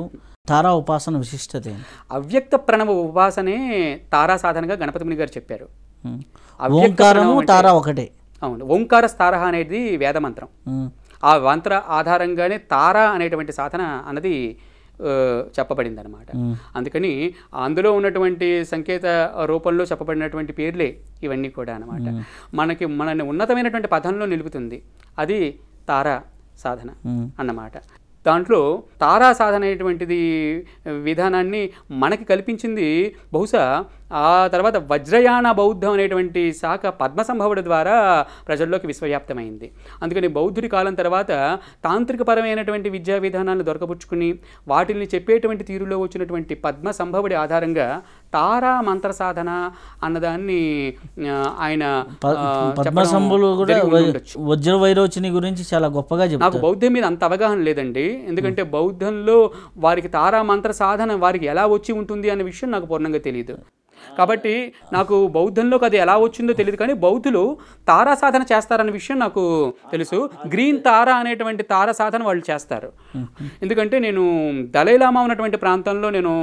తారా ఉపాసన విశిష్టత ఏంటి అవ్యక్త ప్రణవ ఉపాసనే తారా సాధనగా గణపతి ముని గారు చెప్పారు ఉమ్. అవ్యక్త ఓంకారము ప్రణవం అంటే- తారా ఒకటే అవును ఓంకార స్తారహ అనేది వేదమంత్రం ఉమ్. ఆ మంత్ర ఆధారంగానే తార అనేటువంటి సాధన అన్నది ఆ, చెప్పబడింది అనమాట మ్మ్. అందుకని అందులో ఉన్నటువంటి సంకేత రూపంలో చెప్పబడినటువంటి పేర్లే ఇవన్నీ కూడా అనమాట మనకి మనని ఉన్నతమైనటువంటి పదంలో నిలుపుతుంది అది తారా సాధన ఉమ్. అన్నమాట దాంట్లో తారా సాధన అనేటువంటిది విధానాన్ని మనకి కల్పించింది బహుశా ఆ తర్వాత వజ్రయాన బౌద్ధం అనేటువంటి శాఖ పద్మసంభవుడి ద్వారా ప్రజల్లోకి విశ్వవ్యాప్తమైంది అందుకని బౌద్ధుడి కాలం తర్వాత తాంత్రికపరమైనటువంటి విద్యా విధానాలను దొరకపుచ్చుకుని వాటిని చెప్పేటువంటి తీరులో వచ్చినటువంటి పద్మ సంభవుడి ఆధారంగా తారా మంత్ర సాధన అన్నదాన్ని ఆ, ఆయన ప- ఆ, చెప్పడం పద్మసంభులు కూడా జరిగి వై- ఉండొచ్చు. వజ్ర వైరోచిని గురించి చాలా గొప్పగా నాకు చెప్తారు బౌద్ధం మీద అంత అవగాహన లేదండి ఎందుకంటే బౌద్ధంలో వారికి తారా మంత్ర సాధన వారికి ఎలా వచ్చి ఉంటుంది అనే విషయం నాకు పూర్ణంగా తెలియదు కాబట్టి నాకు బౌద్ధంలోకి అది ఎలా వచ్చిందో తెలియదు కానీ బౌద్ధులు తారా సాధన చేస్తారన్న విషయం నాకు తెలుసు గ్రీన్ తారా అనేటువంటి తారా సాధన వాళ్ళు చేస్తారు ఎందుకంటే నేను దలైలామా ఉన్నటువంటి ప్రాంతంలో నేను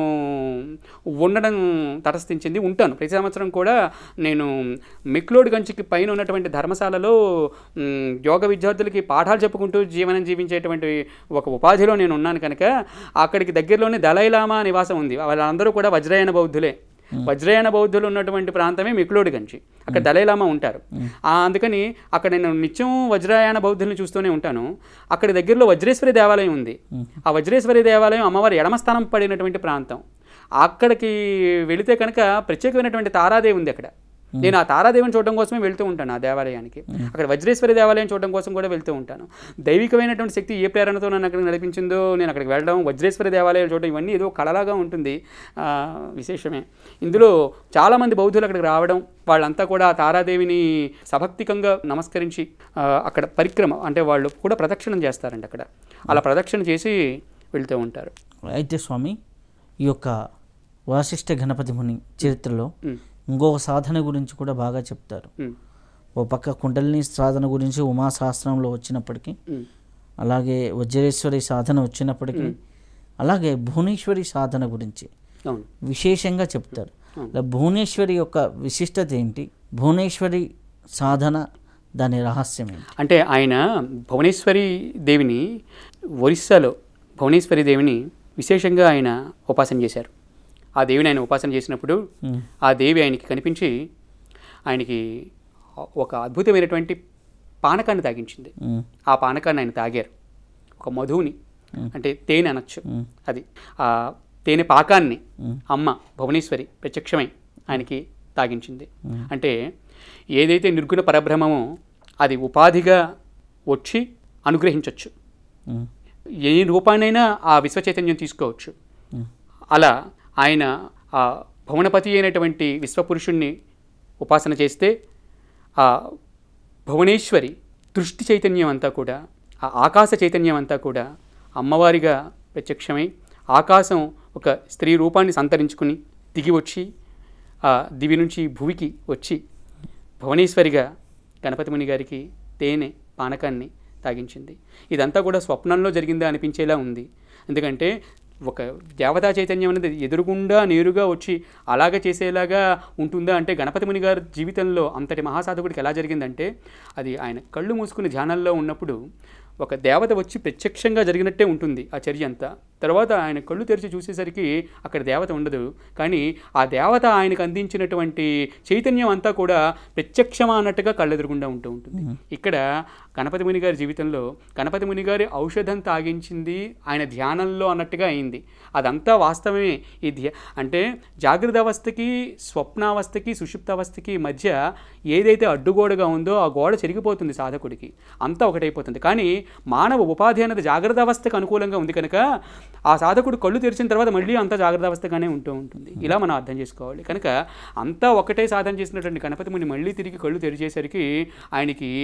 ఉండడం తటస్థించింది ఉంటాను ప్రతి సంవత్సరం కూడా నేను మిక్లోడ్ గంచికి పైన ఉన్నటువంటి ధర్మశాలలో మ్, యోగ విద్యార్థులకి పాఠాలు చెప్పుకుంటూ జీవనం జీవించేటువంటి ఒక ఉపాధిలో నేను ఉన్నాను కనుక అక్కడికి దగ్గరలోనే దలైలామా నివాసం ఉంది వాళ్ళందరూ కూడా వజ్రయాన బౌద్ధులే వజ్రయాన బౌద్ధులు ఉన్నటువంటి ప్రాంతమే మిక్లోడి గంచి అక్కడ దలైలామా ఉంటారు ఆ, అందుకని అక్కడ నేను నిత్యం వజ్రయాన బౌద్ధుల్ని చూస్తూనే ఉంటాను అక్కడ దగ్గరలో వజ్రేశ్వరి దేవాలయం ఉంది ఆ వజ్రేశ్వరి దేవాలయం అమ్మవారి ఎడమ స్థానం పడినటువంటి ప్రాంతం అక్కడికి వెళితే కనుక ప్రత్యేకమైనటువంటి తారాదేవి ఉంది అక్కడ నేను ఆ తారాదేవిని చూడడం కోసమే వెళ్తూ ఉంటాను ఆ దేవాలయానికి అక్కడ వజ్రేశ్వరి దేవాలయం చూడడం కోసం కూడా వెళ్తూ ఉంటాను దైవికమైనటువంటి శక్తి ఏ ప్రేరణతో నన్ను అక్కడికి నడిపించిందో నేను అక్కడికి వెళ్ళడం వజ్రేశ్వరి దేవాలయం చూడడం ఇవన్నీ ఏదో కళలాగా ఉంటుంది ఆ, విశేషమే ఇందులో చాలామంది బౌద్ధులు అక్కడికి రావడం వాళ్ళంతా కూడా ఆ తారాదేవిని సభక్తికంగా నమస్కరించి ఆ, అక్కడ పరిక్రమ అంటే వాళ్ళు కూడా ప్రదక్షిణం చేస్తారండి అక్కడ అలా ప్రదక్షిణ చేసి వెళ్తూ ఉంటారు అయితే స్వామి ఈ యొక్క వాసిష్ఠ గణపతి ముని చరిత్రలో ఉమ్, ఇంకొక సాధన గురించి కూడా బాగా చెప్తారు ఉమ్, ఓ పక్క కుండలిని సాధన గురించి ఉమా శాస్త్రంలో వచ్చినప్పటికీ ఉమ్, అలాగే వజ్రేశ్వరి సాధన వచ్చినప్పటికీ అలాగే భువనేశ్వరి సాధన గురించి అవును విశేషంగా చెప్తారు ఇలా భువనేశ్వరి యొక్క విశిష్టత ఏంటి భువనేశ్వరి సాధన దాని రహస్యం ఏంటి అంటే ఆయన భువనేశ్వరి దేవిని ఒరిస్సాలో భువనేశ్వరి దేవిని విశేషంగా ఆయన ఉపాసన చేశారు ఆ దేవిని ఆయన ఉపాసన చేసినప్పుడు ఉమ్, ఆ దేవి ఆయనకి కనిపించి ఆయనకి ఒక అద్భుతమైనటువంటి పానకాన్ని తాగించింది ఉమ్, ఆ పానకాన్ని ఆయన తాగారు ఒక మధువుని అంటే తేనె అనొచ్చు ఉమ్, అది ఆ తేనె పాకాన్ని ఉమ్. అమ్మ భువనేశ్వరి ప్రత్యక్షమై ఆయనకి తాగించింది అంటే ఏదైతే నిర్గుణ పరబ్రహ్మమో అది ఉపాధిగా వచ్చి అనుగ్రహించవచ్చు ఉమ్, ఏ రూపాన్నైనా ఆ విశ్వచైతన్యం తీసుకోవచ్చు ఉమ్, అలా ఆయన ఆ భువనపతి అయినటువంటి విశ్వపురుషుణ్ణి ఉపాసన చేస్తే ఆ భువనేశ్వరి దృష్టి చైతన్యం అంతా కూడా ఆ ఆకాశ చైతన్యం అంతా కూడా అమ్మవారిగా ప్రత్యక్షమై ఆకాశం ఒక స్త్రీ రూపాన్ని సంతరించుకుని దిగి వచ్చి ఆ దివి నుంచి భువికి వచ్చి భువనేశ్వరిగా గణపతి ముని గారికి తేనె పానకాన్ని తాగించింది ఇదంతా కూడా స్వప్నంలో జరిగిందా అనిపించేలా ఉంది ఎందుకంటే ఒక దేవతా చైతన్యం అనేది ఎదురుగుండా నేరుగా వచ్చి అలాగ చేసేలాగా ఉంటుందా అంటే గణపతి ముని గారి జీవితంలో అంతటి మహాసాధకుడికి ఎలా జరిగిందంటే అది ఆయన కళ్ళు మూసుకుని ధ్యానంలో ఉన్నప్పుడు ఒక దేవత వచ్చి ప్రత్యక్షంగా జరిగినట్టే ఉంటుంది ఆ చర్య అంతా తర్వాత ఆయన కళ్ళు తెరిచి చూసేసరికి అక్కడ దేవత ఉండదు కానీ ఆ దేవత ఆయనకు అందించినటువంటి చైతన్యం అంతా కూడా ప్రత్యక్షమా అన్నట్టుగా కళ్ళెదురుగుండా ఉంటూ ఉంటుంది ఇక్కడ గణపతి ముని గారి జీవితంలో గణపతి ముని గారి ఔషధం తాగించింది ఆయన ధ్యానంలో అన్నట్టుగా అయింది అదంతా వాస్తవమే ఈ ధ్యా అంటే జాగ్రత్త అవస్థకి స్వప్నావస్థకి సుషుప్తావస్థకి మధ్య ఏదైతే అడ్డుగోడగా ఉందో ఆ గోడ చెరిగిపోతుంది సాధకుడికి అంతా ఒకటైపోతుంది కానీ మానవ ఉపాధి అనేది జాగ్రత్త అవస్థకు అనుకూలంగా ఉంది కనుక ఆ సాధకుడు కళ్ళు తెరిచిన తర్వాత మళ్ళీ అంతా జాగ్రత్త అవస్థగానే ఉంటూ ఉంటుంది ఇలా మనం అర్థం చేసుకోవాలి కనుక అంతా ఒకటే సాధన చేసినటువంటి గణపతి ముని మళ్ళీ తిరిగి కళ్ళు తెరిచేసరికి ఆయనకి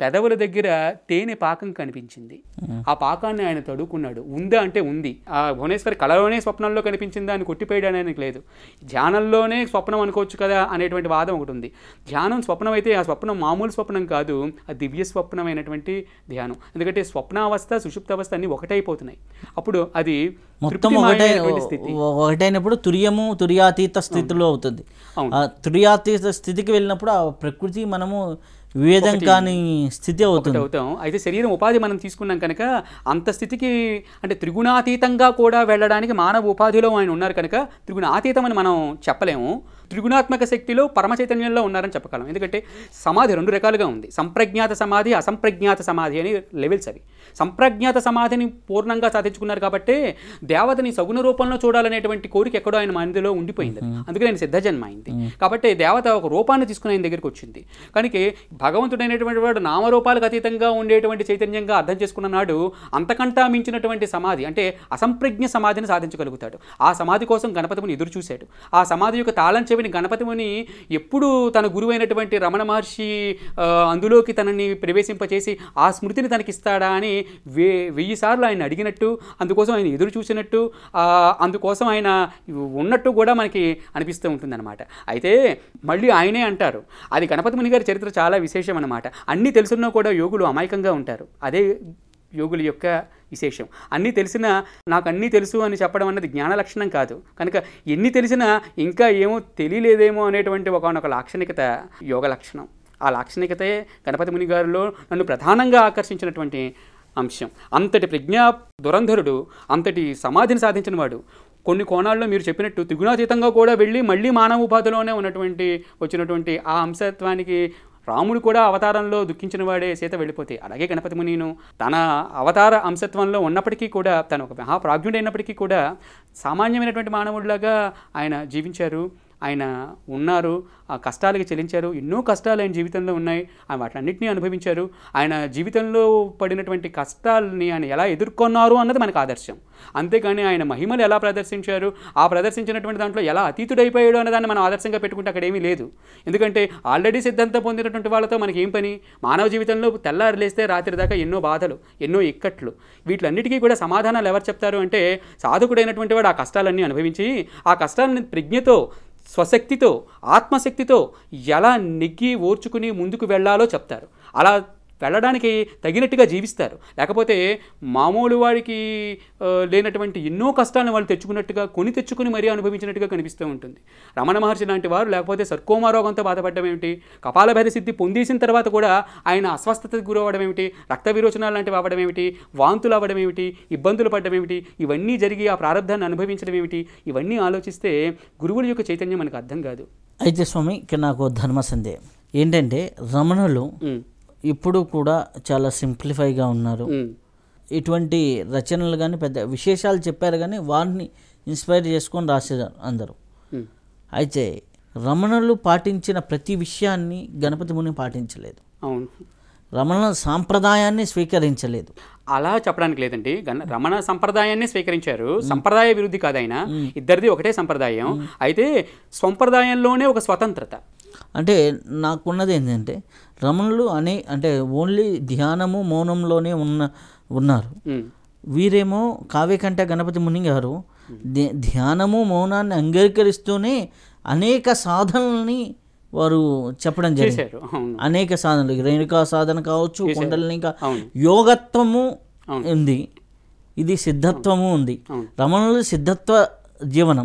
పెదవుల దగ్గర తేనె పాకం కనిపించింది ఆ పాకాన్ని ఆయన తడుకున్నాడు ఉందా అంటే ఉంది ఆ భువనేశ్వరి కళలోనే స్వప్నంలో కనిపించిందా అని కొట్టిపోయడానికి లేదు ధ్యానంలోనే స్వప్నం అనుకోవచ్చు కదా అనేటువంటి వాదం ఒకటి ఉంది ధ్యానం స్వప్నం అయితే ఆ స్వప్నం మామూలు స్వప్నం కాదు ఆ దివ్య స్వప్నమైనటువంటి ధ్యానం ఎందుకంటే స్వప్నావస్థ సుషుప్తావస్థ అన్ని ఒకటైపోతున్నాయి అప్పుడు అది మొత్తం ఒకటే తృప్తిమయమైనటువంటి స్థితి ఒకటైనప్పుడు తురియము తుర్యాతీత స్థితిలో అవుతుంది అవును. ఆ తుర్యాతీత స్థితికి వెళ్ళినప్పుడు ఆ ప్రకృతి మనము వివేదం కాని స్థితి అవుతుంది అవుతాం అయితే శరీరం ఉపాధి మనం తీసుకున్నాం కనుక అంత స్థితికి అంటే త్రిగుణాతీతంగా కూడా వెళ్ళడానికి మానవ ఉపాధిలో ఆయన ఉన్నారు కనుక త్రిగుణాతీతం అని మనం చెప్పలేము త్రిగుణాత్మక శక్తిలో పరమ చైతన్యంలో ఉన్నారని చెప్పగలం ఎందుకంటే సమాధి రెండు రకాలుగా ఉంది సంప్రజ్ఞాత సమాధి అసంప్రజ్ఞాత సమాధి అని లెవెల్స్ అవి సంప్రజ్ఞాత సమాధిని పూర్ణంగా సాధించుకున్నారు కాబట్టి దేవతని సగుణ రూపంలో చూడాలనేటువంటి కోరిక ఎక్కడో ఆయన మనదిలో ఉండిపోయింది అందుకే ఆయన సిద్ధజన్మ అయింది కాబట్టి దేవత ఒక రూపాన్ని తీసుకుని ఆయన దగ్గరికి వచ్చింది కనుక భగవంతుడైనటువంటి వాడు నామరూపాలకు అతీతంగా ఉండేటువంటి చైతన్యంగా అర్థం చేసుకున్న నాడు అంతకంటా మించినటువంటి సమాధి అంటే అసంప్రజ్ఞ సమాధిని సాధించగలుగుతాడు ఆ సమాధి కోసం గణపతిముని ఎదురు చూశాడు ఆ సమాధి యొక్క తాళం చెవిని గణపతిముని ఎప్పుడు తన గురువైనటువంటి రమణ మహర్షి ఆ, అందులోకి తనని ప్రవేశింపచేసి ఆ స్మృతిని తనకిస్తాడా అని వే వెయ్యి సార్లు ఆయన అడిగినట్టు అందుకోసం ఆయన ఎదురు చూసినట్టు ఆ, అందుకోసం ఆయన ఉన్నట్టు కూడా మనకి అనిపిస్తూ ఉంటుందన్నమాట అయితే మళ్ళీ ఆయనే అంటారు అది గణపతి ముని గారి చరిత్ర చాలా విశేషం అన్నమాట అన్నీ తెలుసున్నా కూడా యోగులు అమాయకంగా ఉంటారు అదే యోగుల యొక్క విశేషం అన్నీ తెలిసినా నాకు అన్నీ తెలుసు అని చెప్పడం అన్నది జ్ఞాన లక్షణం కాదు కనుక ఎన్ని తెలిసినా ఇంకా ఏమో తెలియలేదేమో అనేటువంటి ఒకనొక లాక్షణికత యోగ లక్షణం ఆ లాక్షణికతే గణపతి ముని గారిలో నన్ను ప్రధానంగా ఆకర్షించినటువంటి అంశం అంతటి ప్రజ్ఞా దురంధరుడు అంతటి సమాధిని సాధించిన వాడు కొన్ని కోణాల్లో మీరు చెప్పినట్టు త్రిగుణాతీతంగా కూడా వెళ్ళి మళ్ళీ మానవ ఉపాధిలోనే ఉన్నటువంటి వచ్చినటువంటి ఆ అంశత్వానికి రాముడు కూడా అవతారంలో దుఃఖించిన వాడే సీత వెళ్ళిపోతే అలాగే గణపతి మునిను తన అవతార అంశత్వంలో ఉన్నప్పటికీ కూడా తను ఒక మహాప్రాజ్ఞుడైనప్పటికీ కూడా సామాన్యమైనటువంటి మానవుడిలాగా ఆయన జీవించారు ఆయన ఉన్నారు ఆ కష్టాలకి చెల్లించారు ఎన్నో కష్టాలు ఆయన జీవితంలో ఉన్నాయి ఆయన వాటినన్నింటినీ అనుభవించారు ఆయన జీవితంలో పడినటువంటి కష్టాలని ఆయన ఎలా ఎదుర్కొన్నారు అన్నది మనకు ఆదర్శం అంతేగాని ఆయన మహిమలు ఎలా ప్రదర్శించారు ఆ ప్రదర్శించినటువంటి దాంట్లో ఎలా అతీతుడైపోయాడు అన్నదాన్ని మనం ఆదర్శంగా పెట్టుకుంటే అక్కడ ఏమీ లేదు ఎందుకంటే ఆల్రెడీ సిద్ధాంతం పొందినటువంటి వాళ్ళతో మనకి ఏం పని మానవ జీవితంలో తెల్లారి లేస్తే రాత్రి దాకా ఎన్నో బాధలు ఎన్నో ఇక్కట్లు వీటిలన్నిటికీ కూడా సమాధానాలు ఎవరు చెప్తారు అంటే సాధకుడైనటువంటి వాడు ఆ కష్టాలన్నీ అనుభవించి ఆ కష్టాలని ప్రజ్ఞతో స్వశక్తితో ఆత్మశక్తితో ఎలా నెగ్గి ఓర్చుకుని ముందుకు వెళ్ళాలో చెప్తారు అలా వెళ్ళడానికి తగినట్టుగా జీవిస్తారు లేకపోతే మామూలు వాడికి ఆ, లేనటువంటి ఎన్నో కష్టాలను వాళ్ళు తెచ్చుకున్నట్టుగా కొని తెచ్చుకుని మరీ అనుభవించినట్టుగా కనిపిస్తూ ఉంటుంది రమణ మహర్షి లాంటి వారు లేకపోతే సర్కోమా రోగంతో బాధపడడం ఏమిటి కపాలభైర సిద్ధి పొందేసిన తర్వాత కూడా ఆయన అస్వస్థతకు గురవడం ఏమిటి రక్త విరోచనాలు లాంటివి అవ్వడం ఏమిటి వాంతులు అవ్వడం ఏమిటి ఇబ్బందులు పడడం ఏమిటి ఇవన్నీ జరిగి ఆ ప్రారంధాన్ని అనుభవించడం ఏమిటి ఇవన్నీ ఆలోచిస్తే గురువుల యొక్క చైతన్యం మనకు అర్థం కాదు అయితే స్వామి ఇక్కడ నాకు ఓ ధర్మ సందేహం ఏంటంటే రమణులు ఉమ్, ఇప్పుడు కూడా చాలా సింప్లిఫైగా ఉన్నారు ఉమ్, ఇటువంటి రచనలు కానీ పెద్ద విశేషాలు చెప్పారు కానీ వారిని ఇన్స్పైర్ చేసుకొని రాసేదారు అందరూ ఉమ్. అయితే రమణులు పాటించిన ప్రతి విషయాన్ని గణపతి ముని పాటించలేదు అవును రమణ సాంప్రదాయాన్ని స్వీకరించలేదు అలా చెప్పడానికి లేదండి గణ రమణ సంప్రదాయాన్ని స్వీకరించారు సంప్రదాయ విరుద్ధి కాదు ఆయన ఇద్దరిది ఒకటే సంప్రదాయం అయితే సంప్రదాయంలోనే ఒక స్వతంత్రత అంటే నాకున్నది ఏంటంటే రమణులు అనే అంటే ఓన్లీ ధ్యానము మౌనంలోనే ఉన్న ఉన్నారు ఉమ్, వీరేమో కావ్యకంఠ గణపతి ముని గారు ధ్య- ధ్యానము మౌనాన్ని అంగీకరిస్తూనే అనేక సాధనల్ని వారు చెప్పడం జరిగింది చేశారు అవును అనేక సాధనలు రేణుకా సాధన కావచ్చు కుండలినిక అవును. యోగత్వము అవును. ఉంది ఇది సిద్ధత్వము ఉంది అవును. రమణులు సిద్ధత్వ జీవనం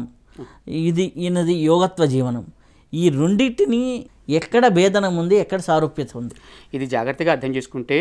ఇది ఈయనది యోగత్వ జీవనం ఈ రెండింటిని ఎక్కడ భేదనం ఉంది ఎక్కడ సారూప్యత ఉంది ఇది జాగ్రత్తగా అర్థం చేసుకుంటే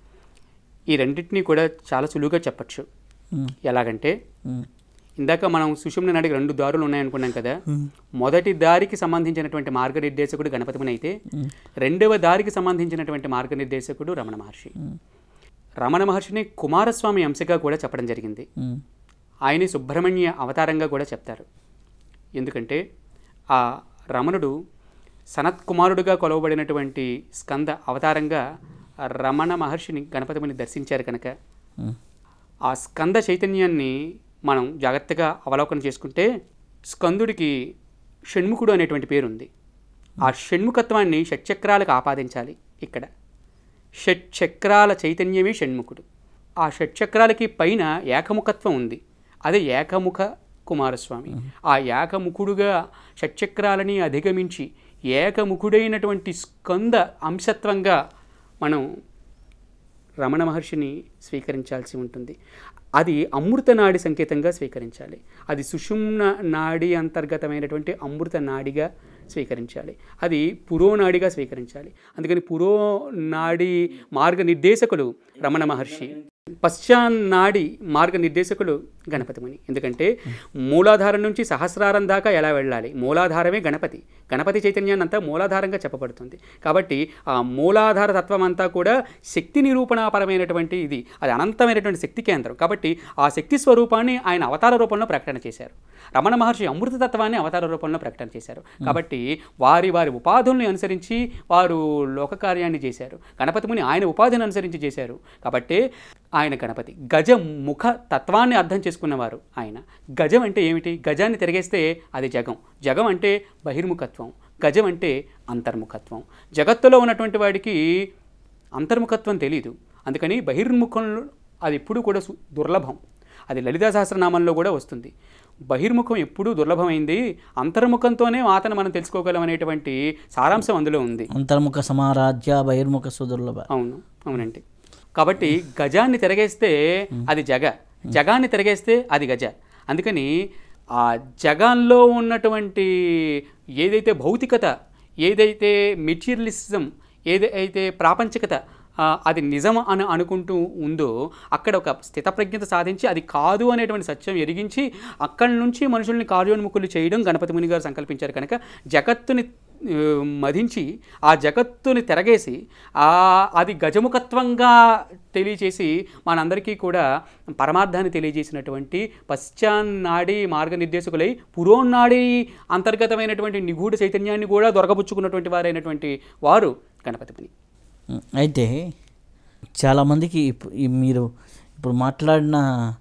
ఈ రెండింటినీ కూడా చాలా సులువుగా చెప్పచ్చు ఉమ్, ఎలాగంటే ఉమ్, ఇందాక మనం సుషుమ్ని నాటికి రెండు దారులు ఉన్నాయనుకున్నాం కదా మొదటి దారికి సంబంధించినటువంటి మార్గనిర్దేశకుడు గణపతిముని అయితే రెండవ దారికి సంబంధించినటువంటి మార్గనిర్దేశకుడు రమణ మహర్షి రమణ మహర్షిని కుమారస్వామి అంశగా కూడా చెప్పడం జరిగింది ఉమ్, ఆయన్ని సుబ్రహ్మణ్య అవతారంగా కూడా చెప్తారు ఎందుకంటే ఆ రమణుడు సనత్ కుమారుడుగా కొలవబడినటువంటి స్కంద అవతారంగా రమణ మహర్షిని గణపతిని దర్శించారు కనుక ఉమ్, ఆ స్కంద చైతన్యాన్ని మనం జాగ్రత్తగా అవలోకనం చేసుకుంటే స్కందుడికి షణ్ముఖుడు అనేటువంటి పేరు ఉంది ఆ షణ్ముఖత్వాన్ని షట్చక్రాలకు ఆపాదించాలి ఇక్కడ షట్ చక్రాల చైతన్యమే షణ్ముఖుడు ఆ షట్ చక్రాలకి పైన ఏకముఖత్వం ఉంది అదే ఏకముఖ కుమారస్వామి ఆ ఏకముఖుడుగా షట్చక్రాలని అధిగమించి ఏకముఖుడైనటువంటి స్కంద అంశత్వంగా మనం రమణ మహర్షిని స్వీకరించాల్సి ఉంటుంది అది అమృత నాడి సంకేతంగా స్వీకరించాలి అది సుషుమ్న నాడి అంతర్గతమైనటువంటి అమృత నాడిగా స్వీకరించాలి అది పురోనాడిగా స్వీకరించాలి అందుకని పురోనాడి మార్గనిర్దేశకులు రమణ మహర్షి పశ్చాన్నాడి మార్గనిర్దేశకులు గణపతి ముని ఎందుకంటే మూలాధారం నుంచి సహస్రారం దాకా ఎలా వెళ్ళాలి మూలాధారమే గణపతి గణపతి చైతన్యాన్ని అంతా మూలాధారంగా చెప్పబడుతుంది కాబట్టి ఆ మూలాధార తత్వం అంతా కూడా శక్తి నిరూపణాపరమైనటువంటి ఇది అది అనంతమైనటువంటి శక్తి కేంద్రం కాబట్టి ఆ శక్తి స్వరూపాన్ని ఆయన అవతార రూపంలో ప్రకటన చేశారు రమణ మహర్షి అమృత తత్వాన్ని అవతార రూపంలో ప్రకటన చేశారు కాబట్టి వారి వారి ఉపాధుల్ని అనుసరించి వారు లోక కార్యాన్ని చేశారు గణపతి ముని ఆయన ఉపాధిని అనుసరించి చేశారు కాబట్టి ఆయన గణపతి గజ ముఖ తత్వాన్ని అర్థం చేసుకున్నవారు ఆయన గజం అంటే ఏమిటి గజాన్ని తిరిగేస్తే అది జగం జగం అంటే బహిర్ముఖత్వం గజం అంటే అంతర్ముఖత్వం జగత్తులో ఉన్నటువంటి వాడికి అంతర్ముఖత్వం తెలియదు అందుకని బహిర్ముఖంలో అది ఎప్పుడూ కూడా సు- దుర్లభం అది లలితా సహస్రనామంలో కూడా వస్తుంది బహిర్ముఖం ఎప్పుడూ దుర్లభమైంది అంతర్ముఖంతోనే మాతను మనం తెలుసుకోగలం అనేటువంటి సారాంశం అందులో ఉంది అంతర్ముఖ సమారాధ్య బహిర్ముఖ సుదుర్లభ అవును అవునండి కాబట్టి గజాన్ని తిరగేస్తే అది జగ జగాన్ని తిరగేస్తే అది గజ అందుకని ఆ జగాల్లో ఉన్నటువంటి ఏదైతే భౌతికత ఏదైతే మెటీరియలిజం ఏదైతే ప్రాపంచికత ఆ, అది నిజం అని అనుకుంటూ ఉందో అక్కడ ఒక స్థితప్రజ్ఞత సాధించి అది కాదు అనేటువంటి సత్యం ఎరిగించి అక్కడి నుంచి మనుషుల్ని కార్యోన్ముఖులు చేయడం గణపతి ముని గారు సంకల్పించారు కనుక జగత్తుని ఆ, మధించి ఆ జగత్తుని తిరగేసి ఆ అది గజముఖత్వంగా తెలియచేసి మనందరికీ కూడా పరమార్థాన్ని తెలియజేసినటువంటి పశ్చాన్నాడి మార్గనిర్దేశకులై పురోన్నాడి అంతర్గతమైనటువంటి నిగూఢ చైతన్యాన్ని కూడా దొరకబుచ్చుకున్నటువంటి వారైనటువంటి వారు గణపతి ముని ఉమ్, అయితే చాలామందికి ఇప్పు- ఈ మీరు ఇప్పుడు మాట్లాడిన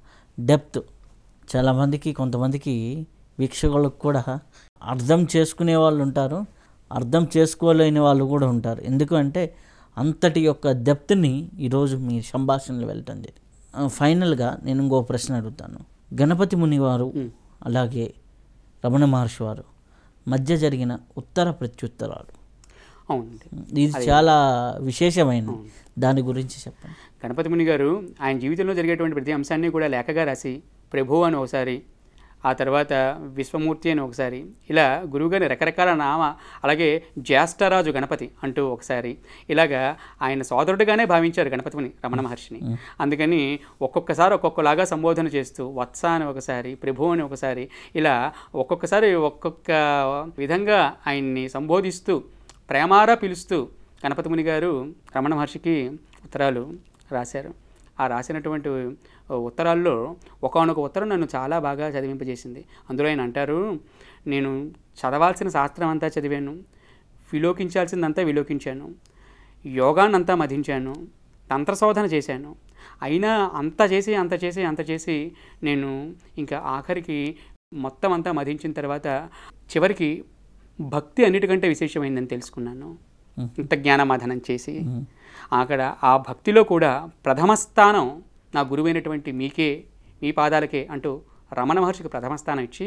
డెప్త్ చాలామందికి కొంతమందికి వీక్షకులకు కూడా అర్థం చేసుకునే వాళ్ళు ఉంటారు అర్థం చేసుకోలేని వాళ్ళు కూడా ఉంటారు ఎందుకంటే అంతటి యొక్క డెప్త్ని ఈరోజు మీ సంభాషణలు వెళ్ళటం జరిగింది ఆ, ఫైనల్గా నేను ఇంకో ప్రశ్న అడుగుతాను గణపతి ముని వారు అలాగే రమణ మహర్షి వారు మధ్య జరిగిన ఉత్తర ప్రత్యుత్తరాలు అవునండి ఇది చాలా విశేషమైనది దాని గురించి చెప్పండి గణపతి ముని గారు ఆయన జీవితంలో జరిగేటువంటి ప్రతి అంశాన్ని కూడా లేఖగా రాసి ప్రభు అని ఒకసారి ఆ తర్వాత విశ్వమూర్తి అని ఒకసారి ఇలా గురువుగారి రకరకాల నామ అలాగే జ్యేష్ఠరాజు గణపతి అంటూ ఒకసారి ఇలాగా ఆయన సోదరుడిగానే భావించారు గణపతి ముని రమణ మహర్షిని అందుకని ఒక్కొక్కసారి ఒక్కొక్కలాగా సంబోధన చేస్తూ వత్స అని ఒకసారి ప్రభు అని ఒకసారి ఇలా ఒక్కొక్కసారి ఒక్కొక్క విధంగా ఆయన్ని సంబోధిస్తూ ప్రేమారా పిలుస్తూ గణపతి ముని గారు రమణ మహర్షికి ఉత్తరాలు రాశారు ఆ రాసినటువంటి ఉత్తరాల్లో ఒకానొక ఉత్తరం నన్ను చాలా బాగా చదివింపజేసింది అందులో ఆయన అంటారు నేను చదవాల్సిన శాస్త్రం అంతా చదివాను విలోకించాల్సిందంతా విలోకించాను యోగాన్నంతా మధించాను తంత్రశోధన చేశాను అయినా అంత చేసి అంత చేసి అంత చేసి నేను ఇంకా ఆఖరికి మొత్తం అంతా మధించిన తర్వాత చివరికి భక్తి అన్నిటికంటే విశేషమైందని తెలుసుకున్నాను ఇంత జ్ఞానమాధనం చేసి అక్కడ ఆ భక్తిలో కూడా ప్రథమ స్థానం నా గురువైనటువంటి మీకే మీ పాదాలకే అంటూ రమణ మహర్షికి ప్రథమ స్థానం ఇచ్చి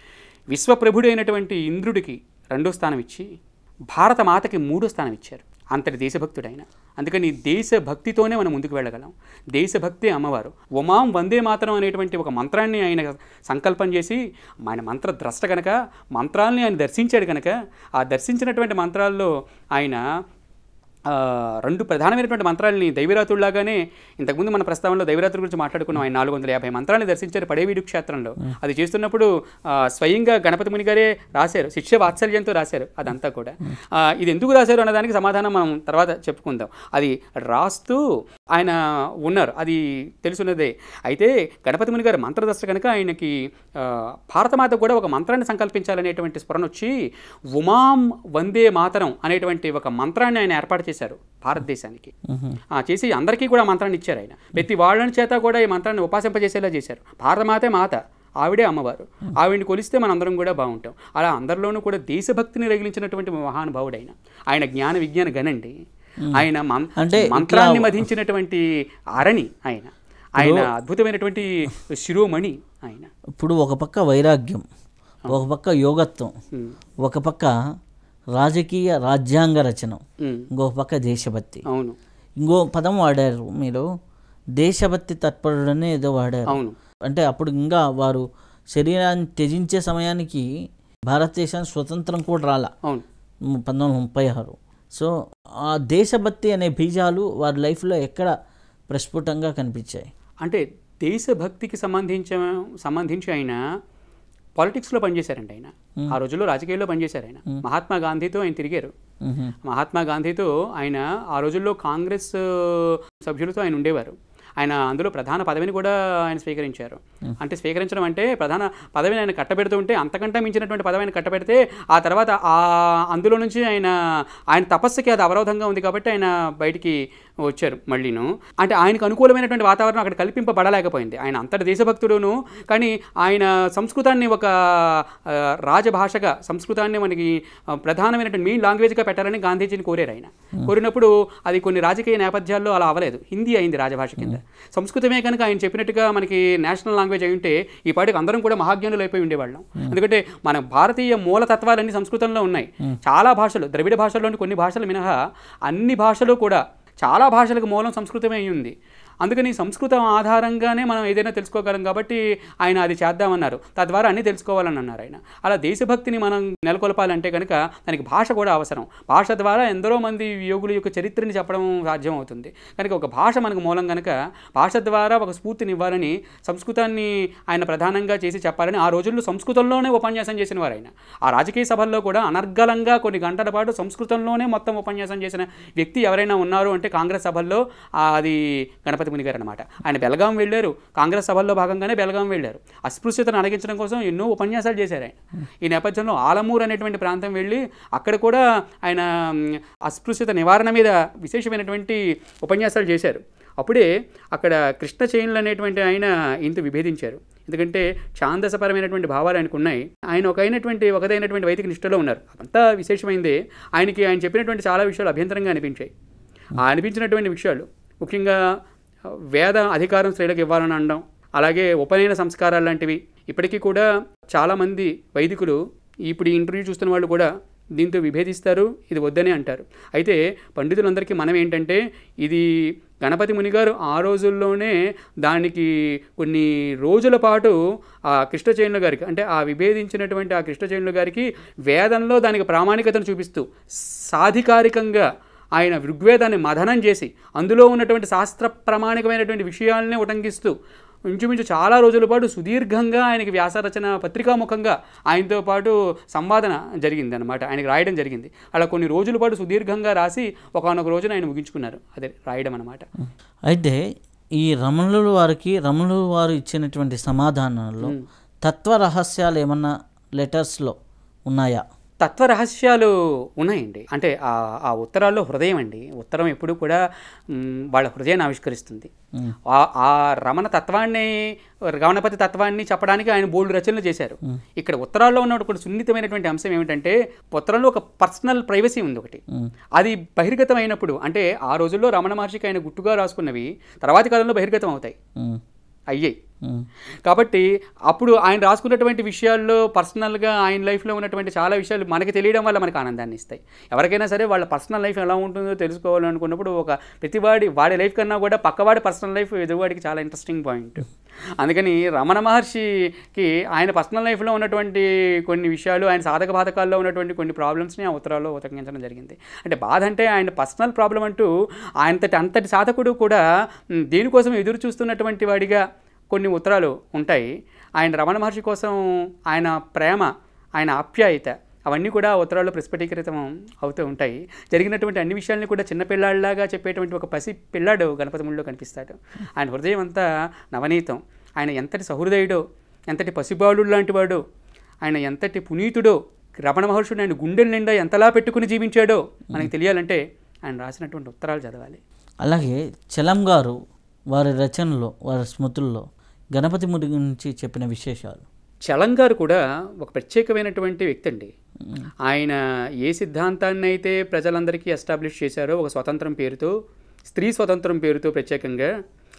విశ్వప్రభుడైనటువంటి ఇంద్రుడికి రెండో స్థానం ఇచ్చి భారత మాతకి మూడో స్థానం ఇచ్చారు అంతటి దేశభక్తుడైన అందుకని దేశభక్తితోనే మనం ముందుకు వెళ్ళగలం దేశభక్తి అమ్మవారు ఉమాం వందే మాతరం అనేటువంటి ఒక మంత్రాన్ని ఆయన సంకల్పం చేసి ఆయన మంత్ర ద్రష్ట కనుక మంత్రాల్ని ఆయన దర్శించాడు కనుక ఆ దర్శించినటువంటి మంత్రాల్లో ఆయన ఆ, రెండు ప్రధానమైనటువంటి మంత్రాలని దైవరాత్రుల్లాగానే ఇంతకుముందు మన ప్రస్తావనలో దైవరాత్రుల గురించి మాట్లాడుకున్నాం ఆయన నాలుగు వందల యాభై మంత్రాలను దర్శించారు పడేవీడు క్షేత్రంలో అది చేస్తున్నప్పుడు ఆ, స్వయంగా గణపతి ముని గారే రాశారు శిక్ష వాత్సల్యంతో రాశారు అదంతా కూడా ఆ, ఇది ఎందుకు రాశారు అన్నదానికి సమాధానం మనం తర్వాత చెప్పుకుందాం అది రాస్తూ ఆయన ఉన్నారు అది తెలుసున్నదే అయితే గణపతి ముని గారు మంత్రదర్శ కనుక ఆయనకి ఆ, భారతమాత కూడా ఒక మంత్రాన్ని సంకల్పించాలనేటువంటి స్ఫురణ వచ్చి ఉమాం వందే మాతరం అనేటువంటి ఒక మంత్రాన్ని ఆయన ఏర్పాటు చేశారు భారతదేశానికి ఆ, చేసి అందరికీ కూడా ఆ మంత్రాన్ని ఇచ్చారు ఆయన ప్రతి వాళ్ళని చేత కూడా ఈ మంత్రాన్ని ఉపాసింపజేసేలా చేశారు భారతమాతే మాత ఆవిడే అమ్మవారు ఆవిడని కొలిస్తే మనందరం కూడా బాగుంటాం అలా అందరిలోనూ కూడా దేశభక్తిని రగిలించినటువంటి మహానుభావుడైన ఆయన జ్ఞాన విజ్ఞాన గనండి ఆయన మం- అంటే ఇట్లా- మంత్రాన్ని మధించినటువంటి అరణి ఆయన ఆయన అద్భుతమైనటువంటి శిరోమణి ఆయన ఇప్పుడు ఒక పక్క వైరాగ్యం ఒక పక్క యోగత్వం ఉమ్, ఒక పక్క రాజకీయ రాజ్యాంగ రచన ఉమ్, ఇంకొక పక్క దేశభక్తి అవును ఇంకో పదం వాడారు మీరు దేశభక్తి తత్పరుడని ఏదో వాడారు అవును అంటే అప్పుడు ఇంకా వారు శరీరాన్ని త్యజించే సమయానికి భారతదేశం స్వతంత్రం కూడా రాలా అవును ము- పంతొమ్మిది వందల ముప్పై ఆరు సో ఆ దేశభక్తి అనే బీజాలు వారి లైఫ్లో ఎక్కడ ప్రస్ఫుటంగా కనిపించాయి అంటే దేశభక్తికి సంబంధించిన సంబంధించి ఆయన పాలిటిక్స్లో పనిచేశారండి ఆయన ఆ రోజుల్లో రాజకీయాల్లో పనిచేశారు ఆయన మహాత్మా గాంధీతో ఆయన తిరిగారు మ్మ్. మహాత్మా గాంధీతో ఆయన ఆ రోజుల్లో కాంగ్రెస్ సభ్యులతో ఆయన ఉండేవారు ఆయన అందులో ప్రధాన పదవిని కూడా ఆయన స్వీకరించారు అంటే స్వీకరించడం అంటే ప్రధాన పదవిని ఆయన కట్టబెడుతూ ఉంటే అంతకంటే మించినటువంటి పదవి ఆయన కట్టబెడితే ఆ తర్వాత ఆ అందులో నుంచి ఆయన ఆయన తపస్సుకి అది అవరోధంగా ఉంది కాబట్టి ఆయన బయటికి వచ్చారు మళ్ళీను అంటే ఆయనకు అనుకూలమైనటువంటి వాతావరణం అక్కడ కల్పింపబడలేకపోయింది ఆయన అంతటి దేశభక్తుడును కానీ ఆయన సంస్కృతాన్ని ఒక ఆ, రాజభాషగా సంస్కృతాన్ని మనకి ఆ, ప్రధానమైనటువంటి మెయిన్ లాంగ్వేజ్గా పెట్టాలని గాంధీజీని కోరారు ఆయన కోరినప్పుడు అది కొన్ని రాజకీయ నేపథ్యాల్లో అలా అవ్వలేదు హిందీ అయింది రాజభాష కింద సంస్కృతమే కనుక ఆయన చెప్పినట్టుగా మనకి నేషనల్ లాంగ్వేజ్ అయి ఉంటే ఈ పాటికి అందరం కూడా మహాజ్ఞానులు అయిపోయి ఉండేవాళ్ళం ఎందుకంటే మన భారతీయ మూలతత్వాలన్నీ సంస్కృతంలో ఉన్నాయి చాలా భాషలు ద్రవిడ భాషల్లోని కొన్ని భాషలు మినహా అన్ని భాషలు కూడా చాలా భాషలకు మూలం సంస్కృతమే అయి ఉంది అందుకని సంస్కృతం ఆధారంగానే మనం ఏదైనా తెలుసుకోగలం కాబట్టి ఆయన అది చేద్దామన్నారు తద్వారా అన్నీ తెలుసుకోవాలని అన్నారు ఆయన అలా దేశభక్తిని మనం నెలకొల్పాలంటే కనుక దానికి భాష కూడా అవసరం భాష ద్వారా ఎందరో మంది యోగుల యొక్క చరిత్రని చెప్పడం సాధ్యం అవుతుంది కనుక ఒక భాష మనకు మూలం కనుక భాష ద్వారా ఒక స్ఫూర్తిని ఇవ్వాలని సంస్కృతాన్ని ఆయన ప్రధానంగా చేసి చెప్పాలని ఆ రోజుల్లో సంస్కృతంలోనే ఉపన్యాసం చేసిన వారు ఆయన ఆ రాజకీయ సభల్లో కూడా అనర్గళంగా కొన్ని గంటల పాటు సంస్కృతంలోనే మొత్తం ఉపన్యాసం చేసిన వ్యక్తి ఎవరైనా ఉన్నారు అంటే కాంగ్రెస్ సభల్లో ఆ, అది గణపతి ముని గారు అనమాట ఆయన బెలగాం వెళ్ళారు కాంగ్రెస్ సభల్లో భాగంగానే బెలగాం వెళ్ళారు అస్పృశ్యతను అణగించడం కోసం ఎన్నో ఉపన్యాసాలు చేశారు ఆయన ఈ నేపథ్యంలో ఆలమూరు అనేటువంటి ప్రాంతం వెళ్ళి అక్కడ కూడా ఆయన మ్, అస్పృశ్యత నివారణ మీద విశేషమైనటువంటి ఉపన్యాసాలు చేశారు అప్పుడే అక్కడ కృష్ణ చైన్లు అనేటువంటి ఆయన ఇంత విభేదించారు ఎందుకంటే ఛాందసపరమైనటువంటి భావాలు ఆయనకు ఉన్నాయి ఆయన ఒక అయినటువంటి ఒకదైనటువంటి వైదిక నిష్ఠలో ఉన్నారు అంతా విశేషమైంది ఆయనకి ఆయన చెప్పినటువంటి చాలా విషయాలు అభ్యంతరంగా అనిపించాయి ఆ అనిపించినటువంటి విషయాలు ముఖ్యంగా వేద అధికారం స్త్రీలకు ఇవ్వాలని అనడం అలాగే ఉపనయన సంస్కారాలు లాంటివి ఇప్పటికీ కూడా చాలామంది వైదికులు ఇప్పుడు ఈ ఇంటర్వ్యూ చూస్తున్న వాళ్ళు కూడా దీంతో విభేదిస్తారు ఇది వద్దనే అంటారు అయితే పండితులందరికీ మనం ఏంటంటే ఇది గణపతి ముని గారు ఆ రోజుల్లోనే దానికి కొన్ని రోజుల పాటు ఆ కృష్ణచైన్ల గారికి అంటే ఆ విభేదించినటువంటి ఆ కృష్ణచైన్ల గారికి వేదంలో దానికి ప్రామాణికతను చూపిస్తూ సాధికారికంగా ఆయన ఋగ్వేదాన్ని మథనం చేసి అందులో ఉన్నటువంటి శాస్త్ర ప్రామాణికమైనటువంటి విషయాలనే ఉటంకిస్తూ ఇంచుమించు చాలా రోజుల పాటు సుదీర్ఘంగా ఆయనకి వ్యాసరచన పత్రికాముఖంగా ఆయనతో పాటు సంవాదన జరిగింది అనమాట ఆయనకి రాయడం జరిగింది అలా కొన్ని రోజుల పాటు సుదీర్ఘంగా రాసి ఒకనొక రోజున ఆయన ముగించుకున్నారు అదే రాయడం అనమాట అయితే ఈ రమణుల వారికి రమణుల వారు ఇచ్చినటువంటి సమాధానాల్లో తత్వ రహస్యాలు ఏమన్నా లెటర్స్లో ఉన్నాయా తత్వ రహస్యాలు ఉన్నాయండి అంటే ఆ ఆ ఉత్తరాల్లో హృదయం అండి ఉత్తరం ఎప్పుడు కూడా మ్, వాళ్ళ హృదయాన్ని ఆవిష్కరిస్తుంది మ్. ఆ ఆ రమణ తత్వాన్ని గణపతి తత్వాన్ని చెప్పడానికి ఆయన బోల్డ్ రచనలు చేశారు ఇక్కడ ఉత్తరాల్లో ఉన్న ఒక సున్నితమైనటువంటి అంశం ఏమిటంటే ఉత్తరంలో ఒక పర్సనల్ ప్రైవసీ ఉంది ఒకటి మ్. అది బహిర్గతం అయినప్పుడు అంటే ఆ రోజుల్లో రమణ మహర్షికి ఆయన గుట్టుగా రాసుకున్నవి తర్వాతి కాలంలో బహిర్గతం అవుతాయి మ్, అయ్యాయి మ్, కాబట్టి అప్పుడు ఆయన రాసుకున్నటువంటి విషయాల్లో పర్సనల్గా ఆయన లైఫ్లో ఉన్నటువంటి చాలా విషయాలు మనకి తెలియడం వల్ల మనకు ఆనందాన్ని ఇస్తాయి ఎవరికైనా సరే వాళ్ళ పర్సనల్ లైఫ్ ఎలా ఉంటుందో తెలుసుకోవాలనుకున్నప్పుడు ఒక ప్రతివాడి వాడి లైఫ్ కన్నా కూడా పక్కవాడి పర్సనల్ లైఫ్ ఎదురువాడికి చాలా ఇంట్రెస్టింగ్ పాయింట్ అందుకని రమణ మహర్షికి ఆయన పర్సనల్ లైఫ్లో ఉన్నటువంటి కొన్ని విషయాలు ఆయన సాధక బాధకాల్లో ఉన్నటువంటి కొన్ని ప్రాబ్లమ్స్ని ఆ ఉత్తరాల్లో ఉతకించడం జరిగింది అంటే బాధ అంటే ఆయన పర్సనల్ ప్రాబ్లం అంటూ ఆయనంతటి అంతటి సాధకుడు కూడా మ్, దేనికోసం ఎదురు చూస్తున్నటువంటి వాడిగా కొన్ని ఉత్తరాలు ఉంటాయి ఆయన రమణ మహర్షి కోసం ఆయన ప్రేమ ఆయన ఆప్యాయత అవన్నీ కూడా ఆ ఉత్తరాల్లో ప్రస్ఫుటీకృతం అవుతూ ఉంటాయి జరిగినటువంటి అన్ని విషయాల్ని కూడా చిన్నపిల్లాడిలాగా చెప్పేటువంటి ఒక పసి పిల్లాడు గణపతిముడిలో కనిపిస్తాడు ఆయన హృదయం అంతా నవనీతం ఆయన ఎంతటి సహృదయుడో ఎంతటి పసిబాలుడు లాంటి వాడో ఆయన ఎంతటి పునీతుడో రమణ మహర్షుడు ఆయన గుండెల నిండా ఎంతలా పెట్టుకుని జీవించాడో మనకి తెలియాలంటే ఆయన రాసినటువంటి ఉత్తరాలు చదవాలి అలాగే చలం గారు వారి రచనలో వారి స్మృతుల్లో గణపతి ముడి గురించి చెప్పిన విశేషాలు చలం గారు కూడా ఒక ప్రత్యేకమైనటువంటి వ్యక్తి అండి ఆయన ఏ సిద్ధాంతాన్ని అయితే ప్రజలందరికీ ఎస్టాబ్లిష్ చేశారో ఒక స్వతంత్రం పేరుతో స్త్రీ స్వతంత్రం పేరుతో ప్రత్యేకంగా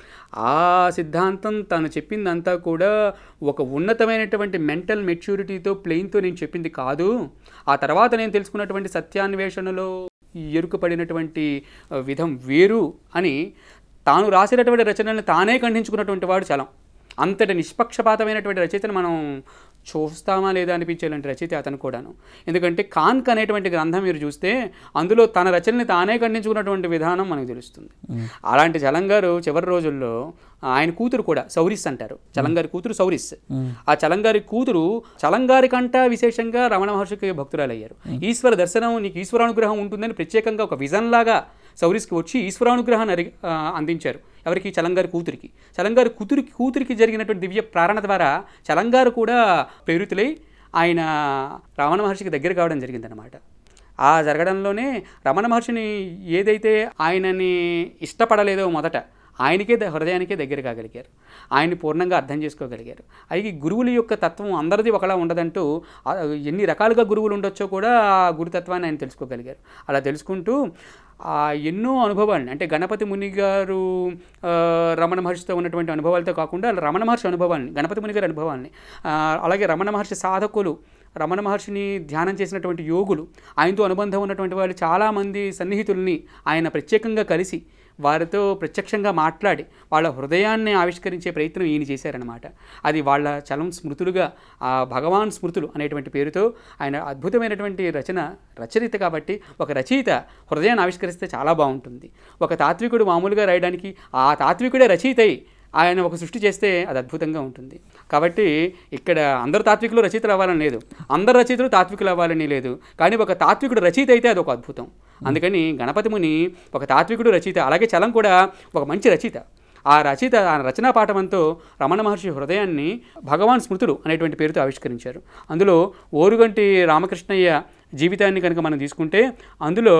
ఆ సిద్ధాంతం తను చెప్పిందంతా కూడా ఒక ఉన్నతమైనటువంటి మెంటల్ మెచ్యూరిటీతో ప్లెయిన్తో నేను చెప్పింది కాదు ఆ తర్వాత నేను తెలుసుకున్నటువంటి సత్యాన్వేషణలో ఎరుకపడినటువంటి ఆ, విధం వేరు అని తాను రాసినటువంటి రచనల్ని తానే ఖండించుకున్నటువంటి వాడు చలం అంతటి నిష్పక్షపాతమైనటువంటి రచయితను మనం చూస్తామా లేదా అనిపించేలాంటి రచయిత అతను కూడాను ఎందుకంటే కాన్క్ అనేటువంటి గ్రంథం మీరు చూస్తే అందులో తన రచనని తానే ఖండించుకున్నటువంటి విధానం మనకు తెలుస్తుంది అలాంటి చలం గారు చివరి రోజుల్లో ఆయన కూతురు కూడా సౌరిస్ అంటారు చలంగారి కూతురు సౌరిస్ ఆ చలంగారి కూతురు చలంగారి కంట విశేషంగా రమణ మహర్షికి భక్తురాలయ్యారు ఈశ్వర దర్శనం నీకు ఈశ్వరానుగ్రహం ఉంటుందని ప్రత్యేకంగా ఒక విజన్ లాగా సౌరిస్కి వచ్చి ఈశ్వరానుగ్రహాన్ని అరి ఆ, అందించారు ఎవరికి చలంగారి కూతురికి చలంగారి కూతురికి కూతురికి జరిగినటువంటి దివ్య ప్రారణ ద్వారా చలంగారు కూడా ప్రేరితులై ఆయన రమణ మహర్షికి దగ్గర కావడం జరిగిందనమాట ఆ జరగడంలోనే రమణ మహర్షిని ఏదైతే ఆయనని ఇష్టపడలేదో మొదట ఆయనకే ద- హృదయానికే దగ్గర కాగలిగారు ఆయన్ని పూర్ణంగా అర్థం చేసుకోగలిగారు అయితే గురువుల యొక్క తత్వం అందరిది ఒకలా ఉండదంటూ ఆ, ఎన్ని రకాలుగా గురువులు ఉండొచ్చో కూడా ఆ గురుతత్వాన్ని ఆయన తెలుసుకోగలిగారు అలా తెలుసుకుంటూ ఆ ఎన్నో అనుభవాల్ని అంటే గణపతి ముని గారు ఆ, రమణ మహర్షితో ఉన్నటువంటి అనుభవాలతో కాకుండా రమణ మహర్షి అనుభవాల్ని గణపతి ముని గారి అనుభవాల్ని ఆ, అలాగే రమణ మహర్షి సాధకులు రమణ మహర్షిని ధ్యానం చేసినటువంటి యోగులు ఆయనతో అనుబంధం ఉన్నటువంటి వాళ్ళు చాలామంది సన్నిహితుల్ని ఆయన ప్రత్యేకంగా కలిసి వారితో ప్రత్యక్షంగా మాట్లాడి వాళ్ళ హృదయాన్ని ఆవిష్కరించే ప్రయత్నం ఈయన చేశారనమాట అది వాళ్ళ చలం స్మృతులుగా ఆ భగవాన్ స్మృతులు అనేటువంటి పేరుతో ఆయన అద్భుతమైనటువంటి రచన రచయిత కాబట్టి ఒక రచయిత హృదయాన్ని ఆవిష్కరిస్తే చాలా బాగుంటుంది ఒక తాత్వికుడు మామూలుగా రాయడానికి ఆ తాత్వికుడే రచయిత అయి ఆయన ఒక సృష్టి చేస్తే అది అద్భుతంగా ఉంటుంది కాబట్టి ఇక్కడ అందరు తాత్వికులు రచయితలు అవ్వాలని లేదు అందరు రచయితలు తాత్వికులు అవ్వాలని లేదు కానీ ఒక తాత్వికుడు రచయిత అయితే అది ఒక అద్భుతం అందుకని గణపతి ముని ఒక తాత్వికుడు రచయిత అలాగే చలం కూడా ఒక మంచి రచయిత ఆ రచయిత ఆ రచనా పాఠవంతో రమణ మహర్షి హృదయాన్ని భగవాన్ స్మృతులు అనేటువంటి పేరుతో ఆవిష్కరించారు అందులో ఓరుగంటి రామకృష్ణయ్య జీవితాన్ని కనుక మనం తీసుకుంటే అందులో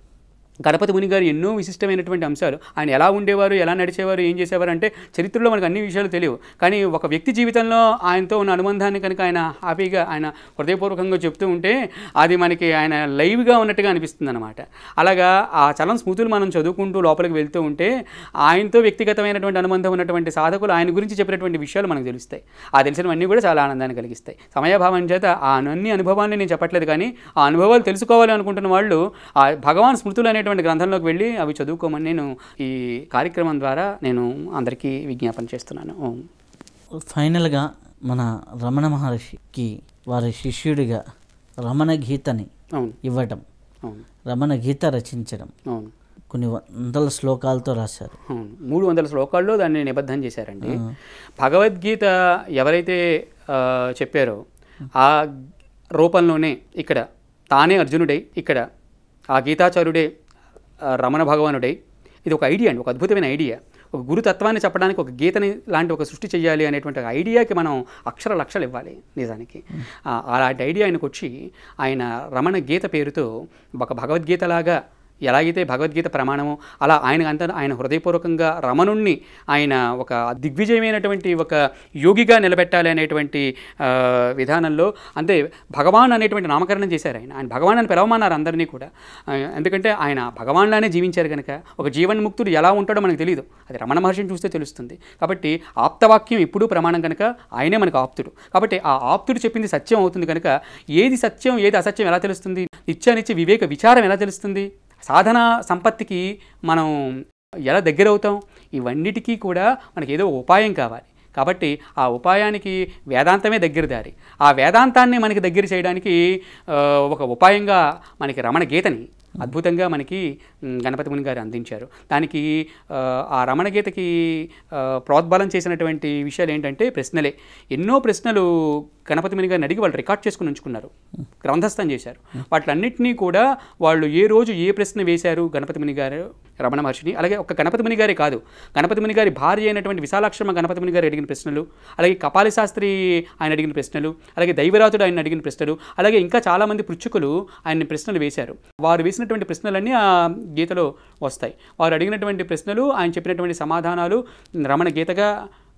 గణపతి ముని గారు ఎన్నో విశిష్టమైనటువంటి అంశాలు ఆయన ఎలా ఉండేవారు ఎలా నడిచేవారు ఏం చేసేవారు అంటే చరిత్రలో మనకు అన్ని విషయాలు తెలియవు కానీ ఒక వ్యక్తి జీవితంలో ఆయనతో ఉన్న అనుబంధాన్ని కనుక ఆయన హ్యాపీగా ఆయన హృదయపూర్వకంగా చెప్తూ ఉంటే అది మనకి ఆయన లైవ్గా ఉన్నట్టుగా అనిపిస్తుంది అనమాట అలాగా ఆ చలం స్మృతులు మనం చదువుకుంటూ లోపలికి వెళ్తూ ఉంటే ఆయనతో వ్యక్తిగతమైనటువంటి అనుబంధం ఉన్నటువంటి సాధకులు ఆయన గురించి చెప్పినటువంటి విషయాలు మనకు తెలుస్తాయి ఆ తెలిసినవన్నీ కూడా చాలా ఆనందాన్ని కలిగిస్తాయి సమయభావం చేత ఆ అన్ని అనుభవాన్ని నేను చెప్పట్లేదు కానీ ఆ అనుభవాలు తెలుసుకోవాలి అనుకుంటున్న వాళ్ళు ఆ భగవాన్ స్మృతులు అనేటువంటి గ్రంథంలోకి వెళ్ళి అవి చదువుకోమని నేను ఈ కార్యక్రమం ద్వారా నేను అందరికీ విజ్ఞాపన చేస్తున్నాను ఓం. ఫైనల్గా మన రమణ మహర్షికి వారి శిష్యుడిగా రమణ గీతని అవును ఇవ్వటం అవును రమణ గీత రచించడం అవును కొన్ని వందల శ్లోకాలతో రాశారు అవును మూడు వందల శ్లోకాల్లో దాన్ని నిబద్ధం చేశారండి భగవద్గీత ఎవరైతే ఆ, చెప్పారో ఆ రూపంలోనే ఇక్కడ తానే అర్జునుడై ఇక్కడ ఆ గీతాచార్యుడే ఆ, రమణ భగవానుడై ఇది ఒక ఐడియా అండి ఒక అద్భుతమైన ఐడియా ఒక గురుతత్వాన్ని చెప్పడానికి ఒక గీతని లాంటి ఒక సృష్టి చేయాలి అనేటువంటి ఒక ఐడియాకి మనం అక్షర లక్షలు ఇవ్వాలి నిజానికి ఆ, అలాంటి ఐడియా ఆయనకు వచ్చి ఆయన రమణ గీత పేరుతో ఒక భగవద్గీతలాగా ఎలాగైతే భగవద్గీత ప్రమాణమో అలా ఆయన అంత ఆయన హృదయపూర్వకంగా రమణుణ్ణి ఆయన ఒక దిగ్విజయమైనటువంటి ఒక యోగిగా నిలబెట్టాలి అనేటువంటి ఆ, విధానంలో అంటే భగవాన్ అనేటువంటి నామకరణం చేశారు ఆయన ఆయన భగవాన్ అని పిలవమన్నారు అందరినీ కూడా ఆ, ఎందుకంటే ఆయన భగవాన్లానే జీవించారు కనుక ఒక జీవన్ముక్తుడు ఎలా ఉంటాడో మనకు తెలియదు అది రమణ మహర్షిని చూస్తే తెలుస్తుంది కాబట్టి ఆప్తవాక్యం ఎప్పుడూ ప్రమాణం కనుక ఆయనే మనకు ఆప్తుడు కాబట్టి ఆ ఆప్తుడు చెప్పింది సత్యం అవుతుంది కనుక ఏది సత్యం ఏది అసత్యం ఎలా తెలుస్తుంది నిత్యానిత్య వివేక విచారం ఎలా తెలుస్తుంది సాధన సంపత్తికి మనం ఎలా దగ్గర అవుతాం ఇవన్నిటికీ కూడా మనకి ఏదో ఒక ఉపాయం కావాలి కాబట్టి ఆ ఉపాయానికి వేదాంతమే దగ్గర దారి ఆ వేదాంతాన్ని మనకి దగ్గర చేయడానికి ఆ, ఒక ఉపాయంగా మనకి రమణ గీతని అద్భుతంగా మనకి మ్, గణపతి ముని గారు అందించారు దానికి ఆ, ఆ రమణ గీతకి ఆ, ప్రోద్బలం చేసినటువంటి విషయాలు ఏంటంటే ప్రశ్నలే ఎన్నో ప్రశ్నలు గణపతి ముని గారిని అడిగి వాళ్ళు రికార్డ్ చేసుకుని ఉంచుకున్నారు గ్రంథస్థం చేశారు వాటిలన్నింటినీ కూడా వాళ్ళు ఏ రోజు ఏ ప్రశ్న వేశారు గణపతి ముని గారు రమణ మహర్షిని అలాగే ఒక గణపతి ముని గారే కాదు గణపతి ముని గారి భార్య అయినటువంటి విశాలాక్షమ్మ గణపతి ముని గారు అడిగిన ప్రశ్నలు అలాగే కపాలి శాస్త్రి ఆయన అడిగిన ప్రశ్నలు అలాగే దైవరాతుడు ఆయన అడిగిన ప్రశ్నలు అలాగే ఇంకా చాలామంది పృచ్ఛకులు ఆయన ప్రశ్నలు వేశారు వారు వేసినటువంటి ప్రశ్నలన్నీ ఆ గీతలో వస్తాయి వారు అడిగినటువంటి ప్రశ్నలు ఆయన చెప్పినటువంటి సమాధానాలు రమణ గీతగా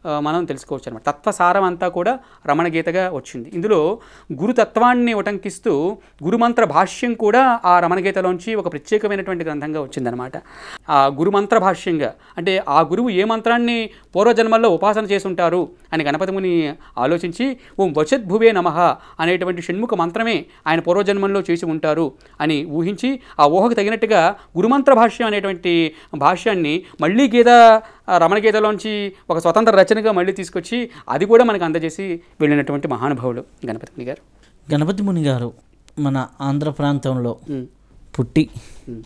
ఆ, మనం తెలుసుకోవచ్చు అనమాట తత్వసారం అంతా కూడా రమణ గీతగా వచ్చింది ఇందులో గురుతత్వాన్ని ఉటంకిస్తూ గురుమంత్ర భాష్యం కూడా ఆ రమణ గీతలోంచి ఒక ప్రత్యేకమైనటువంటి గ్రంథంగా వచ్చిందనమాట ఆ గురుమంత్ర భాష్యంగా అంటే ఆ గురువు ఏ మంత్రాన్ని పూర్వజన్మల్లో ఉపాసన చేసి ఉంటారు అని గణపతి ముని ఆలోచించి ఓం వచత్ భువే నమః అనేటువంటి షణ్ముఖ మంత్రమే ఆయన పూర్వజన్మంలో చేసి ఉంటారు అని ఊహించి ఆ ఊహకు తగినట్టుగా గురుమంత్ర భాష్యం అనేటువంటి భాష్యాన్ని మళ్ళీ గీత ఆ రమణ గీతలోంచి ఒక స్వతంత్ర రచనగా మళ్ళీ తీసుకొచ్చి అది కూడా మనకు అందజేసి వెళ్ళినటువంటి మహానుభావుడు గణపతి ముని గారు గణపతి ముని గారు మన ఆంధ్ర ప్రాంతంలో ఉమ్, పుట్టి ఉమ్,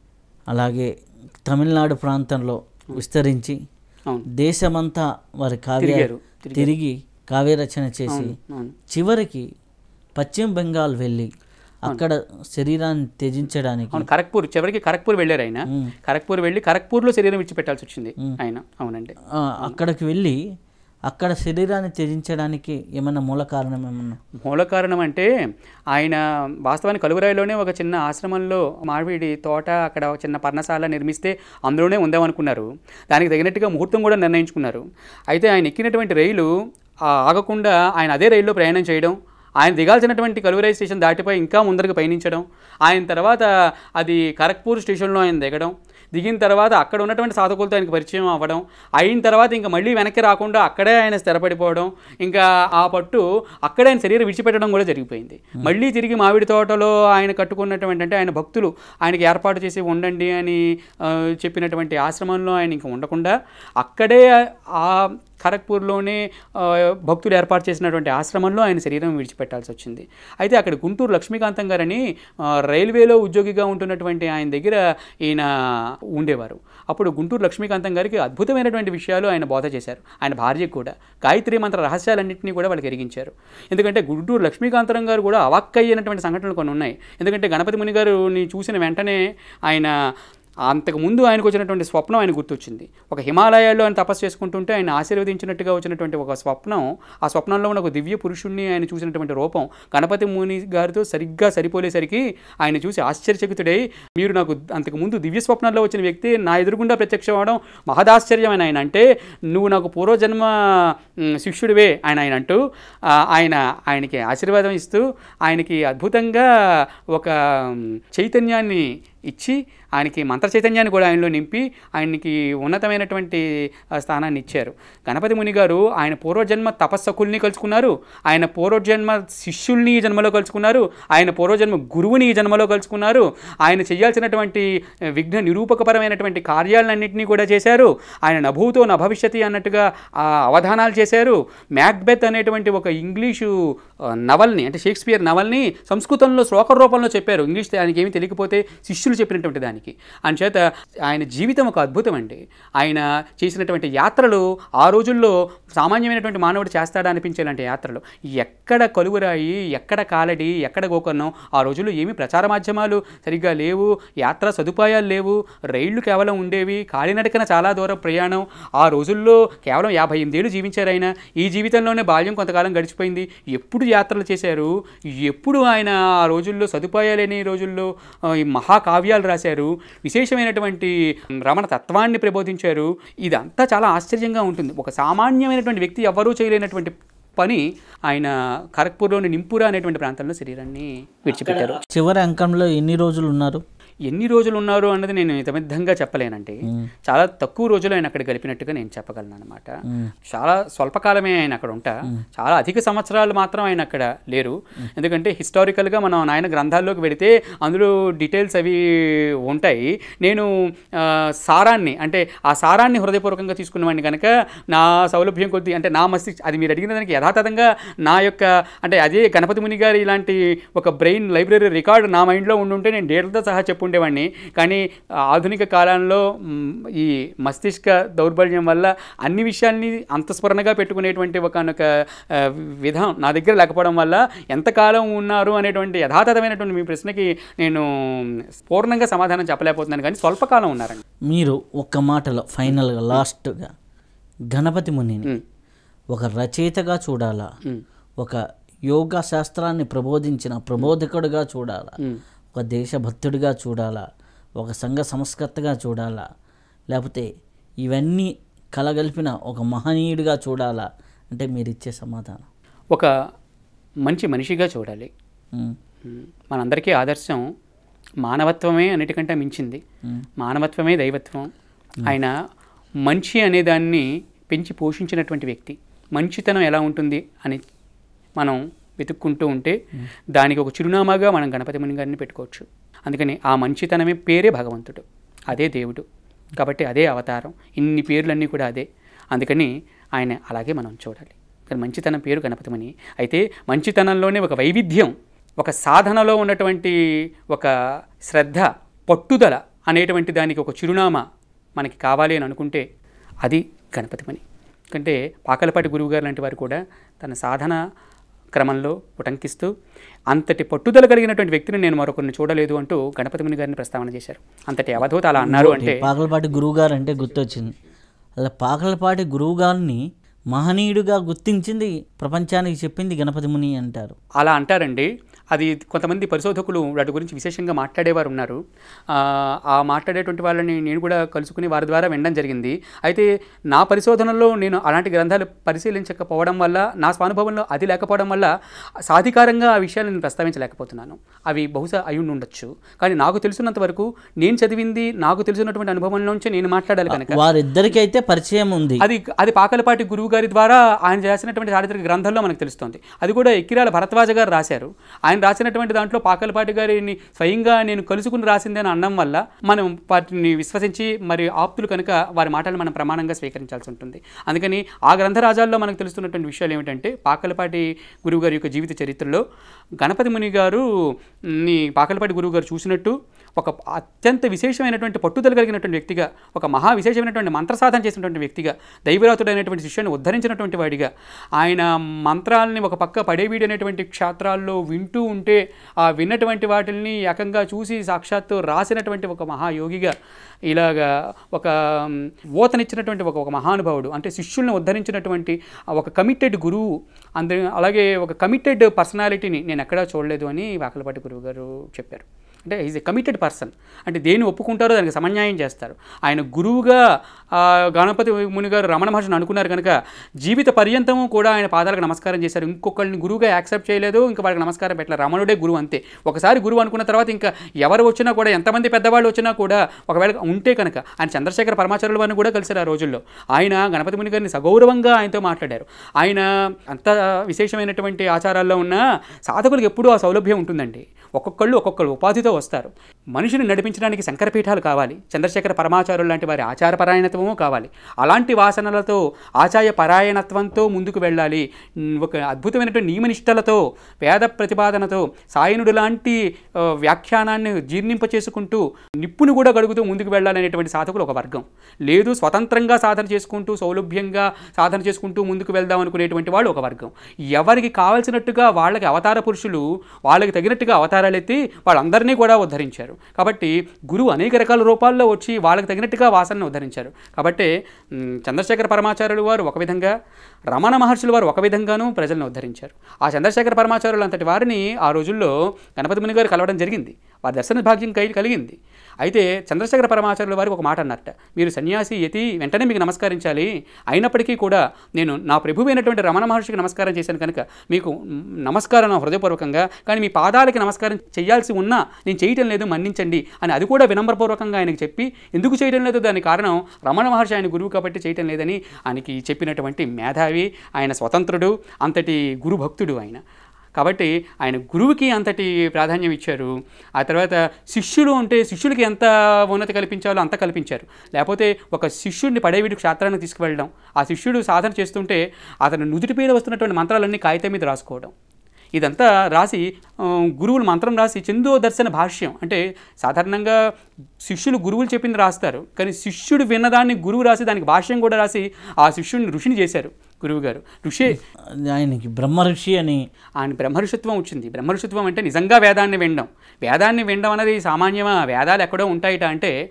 అలాగే తమిళనాడు ప్రాంతంలో విస్తరించి అవును దేశమంతా వారి కావ్య తిరిగారు, తిరిగి కావ్యరచన చేసి అవును చివరికి పశ్చిమ బెంగాల్ వెళ్ళి అక్కడ శరీరాన్ని త్యజించడానికి అవును కరక్పూర్ చివరికి కరక్పూర్ వెళ్ళారు ఆయన కరక్పూర్ వెళ్ళి కరక్పూర్లో శరీరం విడిచిపెట్టాల్సి వచ్చింది ఆయన అవునండి ఆ, అక్కడికి వెళ్ళి అక్కడ శరీరాన్ని త్యజించడానికి ఏమన్నా మూల కారణం ఏమన్నా మూల కారణం అంటే ఆయన వాస్తవానికి కలుగురాయిలోనే ఒక చిన్న ఆశ్రమంలో మామిడి తోట అక్కడ ఒక చిన్న పర్ణశాల నిర్మిస్తే అందులోనే ఉందామనుకున్నారు దానికి తగినట్టుగా ముహూర్తం కూడా నిర్ణయించుకున్నారు అయితే ఆయన ఎక్కినటువంటి రైలు ఆ ఆగకుండా ఆయన అదే రైల్లో ప్రయాణం చేయడం ఆయన దిగాల్సినటువంటి కలువరాయి స్టేషన్ దాటిపోయి ఇంకా ముందరకు పయనించడం ఆయన తర్వాత అది ఖరగ్పూర్ స్టేషన్లో ఆయన దిగడం దిగిన తర్వాత అక్కడ ఉన్నటువంటి సాధకులతో ఆయనకు పరిచయం అవ్వడం అయిన తర్వాత ఇంకా మళ్ళీ వెనక్కి రాకుండా అక్కడే ఆయన స్థిరపడిపోవడం ఇంకా ఆ పట్టు అక్కడే ఆయన శరీరం విడిచిపెట్టడం కూడా జరిగిపోయింది మళ్ళీ తిరిగి మామిడి తోటలో ఆయన కట్టుకున్నటువంటి అంటే ఆయన భక్తులు ఆయనకి ఏర్పాటు చేసి ఉండండి అని ఆ, చెప్పినటువంటి ఆశ్రమంలో ఆయన ఇంకా ఉండకుండా అక్కడే ఆ ఖరగ్పూర్లోనే ఆ, భక్తులు ఏర్పాటు చేసినటువంటి ఆశ్రమంలో ఆయన శరీరం విడిచిపెట్టాల్సి వచ్చింది అయితే అక్కడ గుంటూరు లక్ష్మీకాంతం గారని ఆ, రైల్వేలో ఉద్యోగిగా ఉంటున్నటువంటి ఆయన దగ్గర ఈయన ఉండేవారు అప్పుడు గుంటూరు లక్ష్మీకాంతం గారికి అద్భుతమైనటువంటి విషయాలు ఆయన బోధ చేశారు ఆయన భార్యకు కూడా గాయత్రి మంత్ర రహస్యాలన్నింటినీ కూడా వాళ్ళకి ఎరిగించారు ఎందుకంటే గుంటూరు లక్ష్మీకాంతరం గారు కూడా అవాక్కయ్యినటువంటి సంఘటనలు కొన్ని ఉన్నాయి ఎందుకంటే గణపతి ముని గారుని చూసిన వెంటనే ఆయన అంతకుముందు ఆయనకు వచ్చినటువంటి స్వప్నం ఆయన గుర్తొచ్చింది ఒక హిమాలయాల్లో ఆయన తపస్సు చేసుకుంటుంటే ఆయన ఆశీర్వదించినట్టుగా వచ్చినటువంటి ఒక స్వప్నం ఆ స్వప్నంలో ఉన్న ఒక దివ్య పురుషుణ్ణి ఆయన చూసినటువంటి రూపం గణపతి ముని గారితో సరిగ్గా సరిపోలేసరికి ఆయన చూసి ఆశ్చర్యచకితుడై మీరు నాకు అంతకుముందు దివ్య స్వప్నంలో వచ్చిన వ్యక్తి నా ఎదురుగుండా ప్రత్యక్షం అవడం మహదాశ్చర్యమైన ఆయన అంటే నువ్వు నాకు పూర్వజన్మ మ్, శిష్యుడివే ఆయన ఆయన అంటూ ఆ, ఆయన ఆయనకి ఆశీర్వాదం ఇస్తూ ఆయనకి అద్భుతంగా ఒక మ్, చైతన్యాన్ని ఇచ్చి ఆయనకి మంత్ర చైతన్యాన్ని కూడా ఆయనలో నింపి ఆయనకి ఉన్నతమైనటువంటి ఆ, స్థానాన్ని ఇచ్చారు గణపతి ముని గారు ఆయన పూర్వజన్మ తపస్సకుల్ని కలుసుకున్నారు ఆయన పూర్వజన్మ శిష్యుల్ని ఈ జన్మలో కలుసుకున్నారు ఆయన పూర్వజన్మ గురువుని ఈ జన్మలో కలుసుకున్నారు ఆయన చేయాల్సినటువంటి ఆ, విఘ్న నిరూపకపరమైనటువంటి కార్యాలన్నింటినీ కూడా చేశారు ఆయన నభూతో నభవిష్యతి అన్నట్టుగా ఆ అవధానాలు చేశారు మ్యాక్బెత్ అనేటువంటి ఒక ఇంగ్లీషు ఆ, నవల్ని అంటే షేక్స్పియర్ నవల్ని సంస్కృతంలో శ్లోక రూపంలో చెప్పారు ఇంగ్లీష్ ఆయనకి ఏమీ తెలియకపోతే శిష్యులు చెప్పినటువంటి దానికి అంచేత ఆయన జీవితం ఒక అద్భుతం అండి ఆయన చేసినటువంటి యాత్రలు ఆ రోజుల్లో సామాన్యమైనటువంటి మానవుడు చేస్తాడా అనిపించేలాంటి యాత్రలు ఎక్కడ కలువురాయి ఎక్కడ కాలడి ఎక్కడ గోకర్ణం ఆ రోజుల్లో ఏమీ ప్రచార మాధ్యమాలు సరిగ్గా లేవు యాత్ర సదుపాయాలు లేవు రైళ్లు కేవలం ఉండేవి కాలినడకన చాలా దూరం ప్రయాణం ఆ రోజుల్లో కేవలం యాభై ఎనిమిదేళ్ళు జీవించారు ఆయన ఈ జీవితంలోనే బాల్యం కొంతకాలం గడిచిపోయింది ఎప్పుడు యాత్రలు చేశారు ఎప్పుడు ఆయన ఆ రోజుల్లో సదుపాయాలు లేని రోజుల్లో ఆ, ఈ మహాకావ్యాలు రాశారు విశేషమైనటువంటి రమణ తత్వాన్ని ప్రబోధించారు ఇదంతా చాలా ఆశ్చర్యంగా ఉంటుంది ఒక సామాన్యమైనటువంటి వ్యక్తి ఎవరూ చేయలేనటువంటి పని ఆయన ఖరగ్పూర్లోని నింపురా అనేటువంటి ప్రాంతంలో శరీరాన్ని విడిచిపెట్టారు చివరి అంకంలో ఎన్ని రోజులు ఉన్నారు ఎన్ని రోజులు ఉన్నారు అన్నది నేను ఇతమిద్ధంగా చెప్పలేనండి చాలా తక్కువ రోజులు ఆయన అక్కడ గడిపినట్టుగా నేను చెప్పగలను అనమాట చాలా స్వల్పకాలమే ఆయన అక్కడ ఉంటా చాలా అధిక సంవత్సరాలు మాత్రం ఆయన అక్కడ లేరు ఎందుకంటే హిస్టారికల్గా మనం ఆయన గ్రంథాల్లోకి వెళితే అందులో డీటెయిల్స్ అవి ఉంటాయి నేను ఆ, సారాన్ని అంటే ఆ సారాన్ని హృదయపూర్వకంగా తీసుకున్నవాడిని కనుక నా సౌలభ్యం కొద్దీ అంటే నా మస్తిష్క అది మీరు అడిగిన దానికి యథాతథంగా నా యొక్క అంటే అదే గణపతి ముని గారి ఇలాంటి ఒక బ్రెయిన్ లైబ్రరీ రికార్డు నా మైండ్లో ఉండుంటే నేను డేటాతో సహా చెప్పుండేవాడిని కానీ ఆ, ఆధునిక కాలంలో మ్, ఈ మస్తిష్క దౌర్బల్యం వల్ల అన్ని విషయాల్ని అంతస్మరణగా పెట్టుకునేటువంటి ఒకనొక ఆ, విధానం నా దగ్గర లేకపోవడం వల్ల ఎంతకాలం ఉన్నారు అనేటువంటి యథాతథమైనటువంటి మీ ప్రశ్నకి నేను పూర్ణంగా సమాధానం చెప్పలేకపోతున్నాను కానీ స్వల్పకాలం ఉన్నారండి మీరు ఒక్క మాటలో ఫైనల్గా లాస్ట్గా గణపతి మునిని ఉమ్, ఒక రచయితగా చూడాలా ఉమ్, ఒక యోగా శాస్త్రాన్ని ప్రబోధించిన ప్రబోధకుడిగా చూడాలా ఉమ్. ఒక దేశభక్తుడిగా చూడాలా ఒక సంఘ సంస్కర్తగా చూడాలా లేకపోతే ఇవన్నీ కలగలిపిన ఒక మహనీయుడిగా చూడాలా అంటే మీరు ఇచ్చే సమాధానం ఒక మంచి మనిషిగా చూడాలి ఉమ్, ఉమ్, మనందరికీ ఆదర్శం మానవత్వమే అన్నిటికంటే మించింది ఉమ్, మానవత్వమే దైవత్వం ఆయన మంచి అనే దాన్ని పెంచి పోషించినటువంటి వ్యక్తి మంచితనం ఎలా ఉంటుంది అని మనం వెతుక్కుంటూ ఉంటే దానికి ఒక చిరునామాగా మనం గణపతి ముని గారిని పెట్టుకోవచ్చు అందుకని ఆ మంచితనమే పేరే భగవంతుడు అదే దేవుడు కాబట్టి అదే అవతారం ఇన్ని పేర్లన్నీ కూడా అదే అందుకని ఆయన అలాగే మనం చూడాలి కానీ మంచితనం పేరు గణపతి ముని అయితే మంచితనంలోనే ఒక వైవిధ్యం ఒక సాధనలో ఉన్నటువంటి ఒక శ్రద్ధ పట్టుదల అనేటువంటి దానికి ఒక చిరునామా మనకి కావాలి అని అనుకుంటే అది గణపతి పని ఎందుకంటే పాకలపాటి గురువుగారు లాంటి వారు కూడా తన సాధన క్రమంలో ఉటంకిస్తూ అంతటి పట్టుదల కలిగినటువంటి వ్యక్తిని నేను మరొకరిని చూడలేదు అంటూ గణపతి ముని గారిని ప్రస్తావన చేశారు అంతటి అవధూత అలా అన్నారు అంటే పాకలపాటి గురువు గారు అంటే గుర్తొచ్చింది అలా పాకలపాటి గురువు గారిని మహనీయుడిగా గుర్తించింది ప్రపంచానికి చెప్పింది గణపతి ముని అంటారు అలా అంటారండి అది కొంతమంది పరిశోధకులు వాటి గురించి విశేషంగా మాట్లాడేవారు ఉన్నారు ఆ, ఆ మాట్లాడేటువంటి వాళ్ళని నేను కూడా కలుసుకుని వారి ద్వారా వినడం జరిగింది అయితే నా పరిశోధనలో నేను అలాంటి గ్రంథాలు పరిశీలించకపోవడం వల్ల నా స్వానుభవంలో అది లేకపోవడం వల్ల సాధికారంగా ఆ విషయాలు నేను ప్రస్తావించలేకపోతున్నాను అవి బహుశా అయి ఉండి ఉండొచ్చు కానీ నాకు తెలిసినంత వరకు నేను చదివింది నాకు తెలిసినటువంటి అనుభవంలోంచి నేను మాట్లాడాలి కనుక వారిద్దరికీ అయితే పరిచయం ఉంది అది అది పాకలపాటి గురువు గారి ద్వారా ఆయన చేసినటువంటి చారిత్రక గ్రంథంలో మనకు తెలుస్తుంది అది కూడా ఎక్కిరాల భరద్వాజ గారు రాశారు ఆయన రాసినటువంటి దాంట్లో పాకలపాటి గారిని స్వయంగా నేను కలుసుకుని రాసింది అని అనడం వల్ల మనం వాటిని విశ్వసించి మరి ఆప్తులు కనుక వారి మాటలు మనం ప్రమాణంగా స్వీకరించాల్సి ఉంటుంది అందుకని ఆ గ్రంథరాజాల్లో మనకు తెలుస్తున్నటువంటి విషయాలు ఏమిటంటే పాకలపాటి గురువు గారి యొక్క జీవిత చరిత్రలో గణపతి ముని గారు ని పాకలపాటి గురువు గారు చూసినట్టు ఒక అత్యంత విశేషమైనటువంటి పట్టుదల కలిగినటువంటి వ్యక్తిగా ఒక మహా విశేషమైనటువంటి మంత్ర సాధన చేసినటువంటి వ్యక్తిగా దైవరాతుడైనటువంటి శిష్యుని ఉద్ధరించినటువంటి వాడిగా ఆయన మంత్రాలని ఒక పక్క పడేవీడి అనేటువంటి క్షేత్రాల్లో వింటూ ఉంటే ఆ విన్నటువంటి వాటిని ఏకంగా చూసి సాక్షాత్తు రాసినటువంటి ఒక మహాయోగిగా ఇలాగా ఒక మ్, ఊతనిచ్చినటువంటి ఒక ఒక మహానుభావుడు అంటే శిష్యుల్ని ఉద్ధరించినటువంటి ఆ ఒక కమిటెడ్ గురువు అందు అలాగే ఒక కమిటెడ్ పర్సనాలిటీని నేను ఎక్కడా చూడలేదు అని వాకలపాటి గురువు గారు చెప్పారు అంటే ఈజ్ ఎ కమిటెడ్ పర్సన్ అంటే దేన్ని ఒప్పుకుంటారో దానికి సమన్యాయం చేస్తారు ఆయన గురువుగా ఆ, గణపతి ముని గారు రమణ మహర్షిని అనుకున్నారు కనుక జీవిత పర్యంతము కూడా ఆయన పాదాలకు నమస్కారం చేశారు ఇంకొకరిని గురువుగా యాక్సెప్ట్ చేయలేదు ఇంకా వాళ్ళకి నమస్కారం పెట్టలేదు రమణుడే గురువు అంతే ఒకసారి గురువు అనుకున్న తర్వాత ఇంకా ఎవరు వచ్చినా కూడా ఎంతమంది పెద్దవాళ్ళు వచ్చినా కూడా ఒకవేళ ఉంటే కనుక ఆయన చంద్రశేఖర పరమాచార్యుల వారిని కూడా కలిశారు ఆ రోజుల్లో ఆయన గణపతి ముని గారిని సగౌరవంగా ఆయనతో మాట్లాడారు ఆయన అంత విశేషమైనటువంటి ఆచారాల్లో ఉన్న సాధకులకు ఎప్పుడూ ఆ సౌలభ్యం ఉంటుందండి ఒక్కొక్కళ్ళు ఒక్కొక్కళ్ళు ఉపాధితో వస్తారు మనిషిని నడిపించడానికి శంకరపీఠాలు కావాలి చంద్రశేఖర పరమాచారులు లాంటి వారి ఆచారపరాయణత్వము కావాలి అలాంటి వాసనలతో ఆచార్య పరాయణత్వంతో ముందుకు వెళ్ళాలి ఉమ్, ఒక అద్భుతమైనటువంటి నియమనిష్టలతో వేద ప్రతిపాదనతో సాయనుడు లాంటి ఆ, వ్యాఖ్యానాన్ని జీర్ణింప చేసుకుంటూ నిప్పును కూడా గడుగుతూ ముందుకు వెళ్ళాలనేటువంటి సాధకులు ఒక వర్గం లేదు స్వతంత్రంగా సాధన చేసుకుంటూ సౌలభ్యంగా సాధన చేసుకుంటూ ముందుకు వెళ్దాం అనుకునేటువంటి వాళ్ళు ఒక వర్గం ఎవరికి కావాల్సినట్టుగా వాళ్ళకి అవతార పురుషులు వాళ్ళకి తగినట్టుగా అవతారాలు ఎత్తి వాళ్ళందరినీ కూడా ఉద్ధరించారు కాబట్టి గురువు అనేక రకాల రూపాల్లో వచ్చి వాళ్ళకి తగినట్టుగా వాసనను ఉద్ధరించారు కాబట్టి మ్, చంద్రశేఖర పరమాచార్యులు వారు ఒక విధంగా రమణ మహర్షులు వారు ఒక విధంగానూ ప్రజలను ఉద్ధరించారు ఆ చంద్రశేఖర పరమాచార్యులు అంతటి వారిని ఆ రోజుల్లో గణపతి ముని గారు కలవడం జరిగింది వారి దర్శన భాగ్యం కై కలిగింది అయితే చంద్రశేఖర పరమాచార్యుల వారికి ఒక మాట అన్నట్ట మీరు సన్యాసి యతి వెంటనే మీకు నమస్కరించాలి అయినప్పటికీ కూడా నేను నా ప్రభువైనటువంటి రమణ మహర్షికి నమస్కారం చేశాను కనుక మీకు మ్, నమస్కారం నా హృదయపూర్వకంగా కానీ మీ పాదాలకి నమస్కారం చేయాల్సి ఉన్నా నేను చేయటం లేదు మన్నించండి అని అది కూడా వినమ్రపూర్వకంగా ఆయనకి చెప్పి ఎందుకు చేయడం లేదు దానికి కారణం రమణ మహర్షి ఆయన గురువు కాబట్టి చేయటం లేదని ఆయనకి చెప్పినటువంటి మేధావి ఆయన స్వతంత్రుడు అంతటి గురు భక్తుడు ఆయన కాబట్టి ఆయన గురువుకి అంతటి ప్రాధాన్యం ఇచ్చారు ఆ తర్వాత శిష్యులు ఉంటే శిష్యులకి ఎంత ఉన్నతి కల్పించాలో అంత కల్పించారు లేకపోతే ఒక శిష్యుడిని పడేవిడి క్షేత్రానికి తీసుకువెళ్ళడం ఆ శిష్యుడు సాధన చేస్తుంటే అతను నుదుటి మీద వస్తున్నటువంటి మంత్రాలన్నీ కాగితం మీద రాసుకోవడం ఇదంతా రాసి ఆ, గురువులు మంత్రం రాసి చందో దర్శన భాష్యం అంటే సాధారణంగా శిష్యులు గురువులు చెప్పింది రాస్తారు కానీ శిష్యుడు విన్నదాన్ని గురువు రాసి దానికి భాష్యం కూడా రాసి ఆ శిష్యుడిని ఋషిని చేశారు గురువు గారు ఋషి ఆయనకి బ్రహ్మ ఋషి అని ఆయన బ్రహ్మఋషిత్వం వచ్చింది బ్రహ్మఋషిత్వం అంటే నిజంగా వేదాన్ని వినడం వేదాన్ని వినడం అనేది సామాన్యమా వేదాలు ఎక్కడో ఉంటాయిట అంటే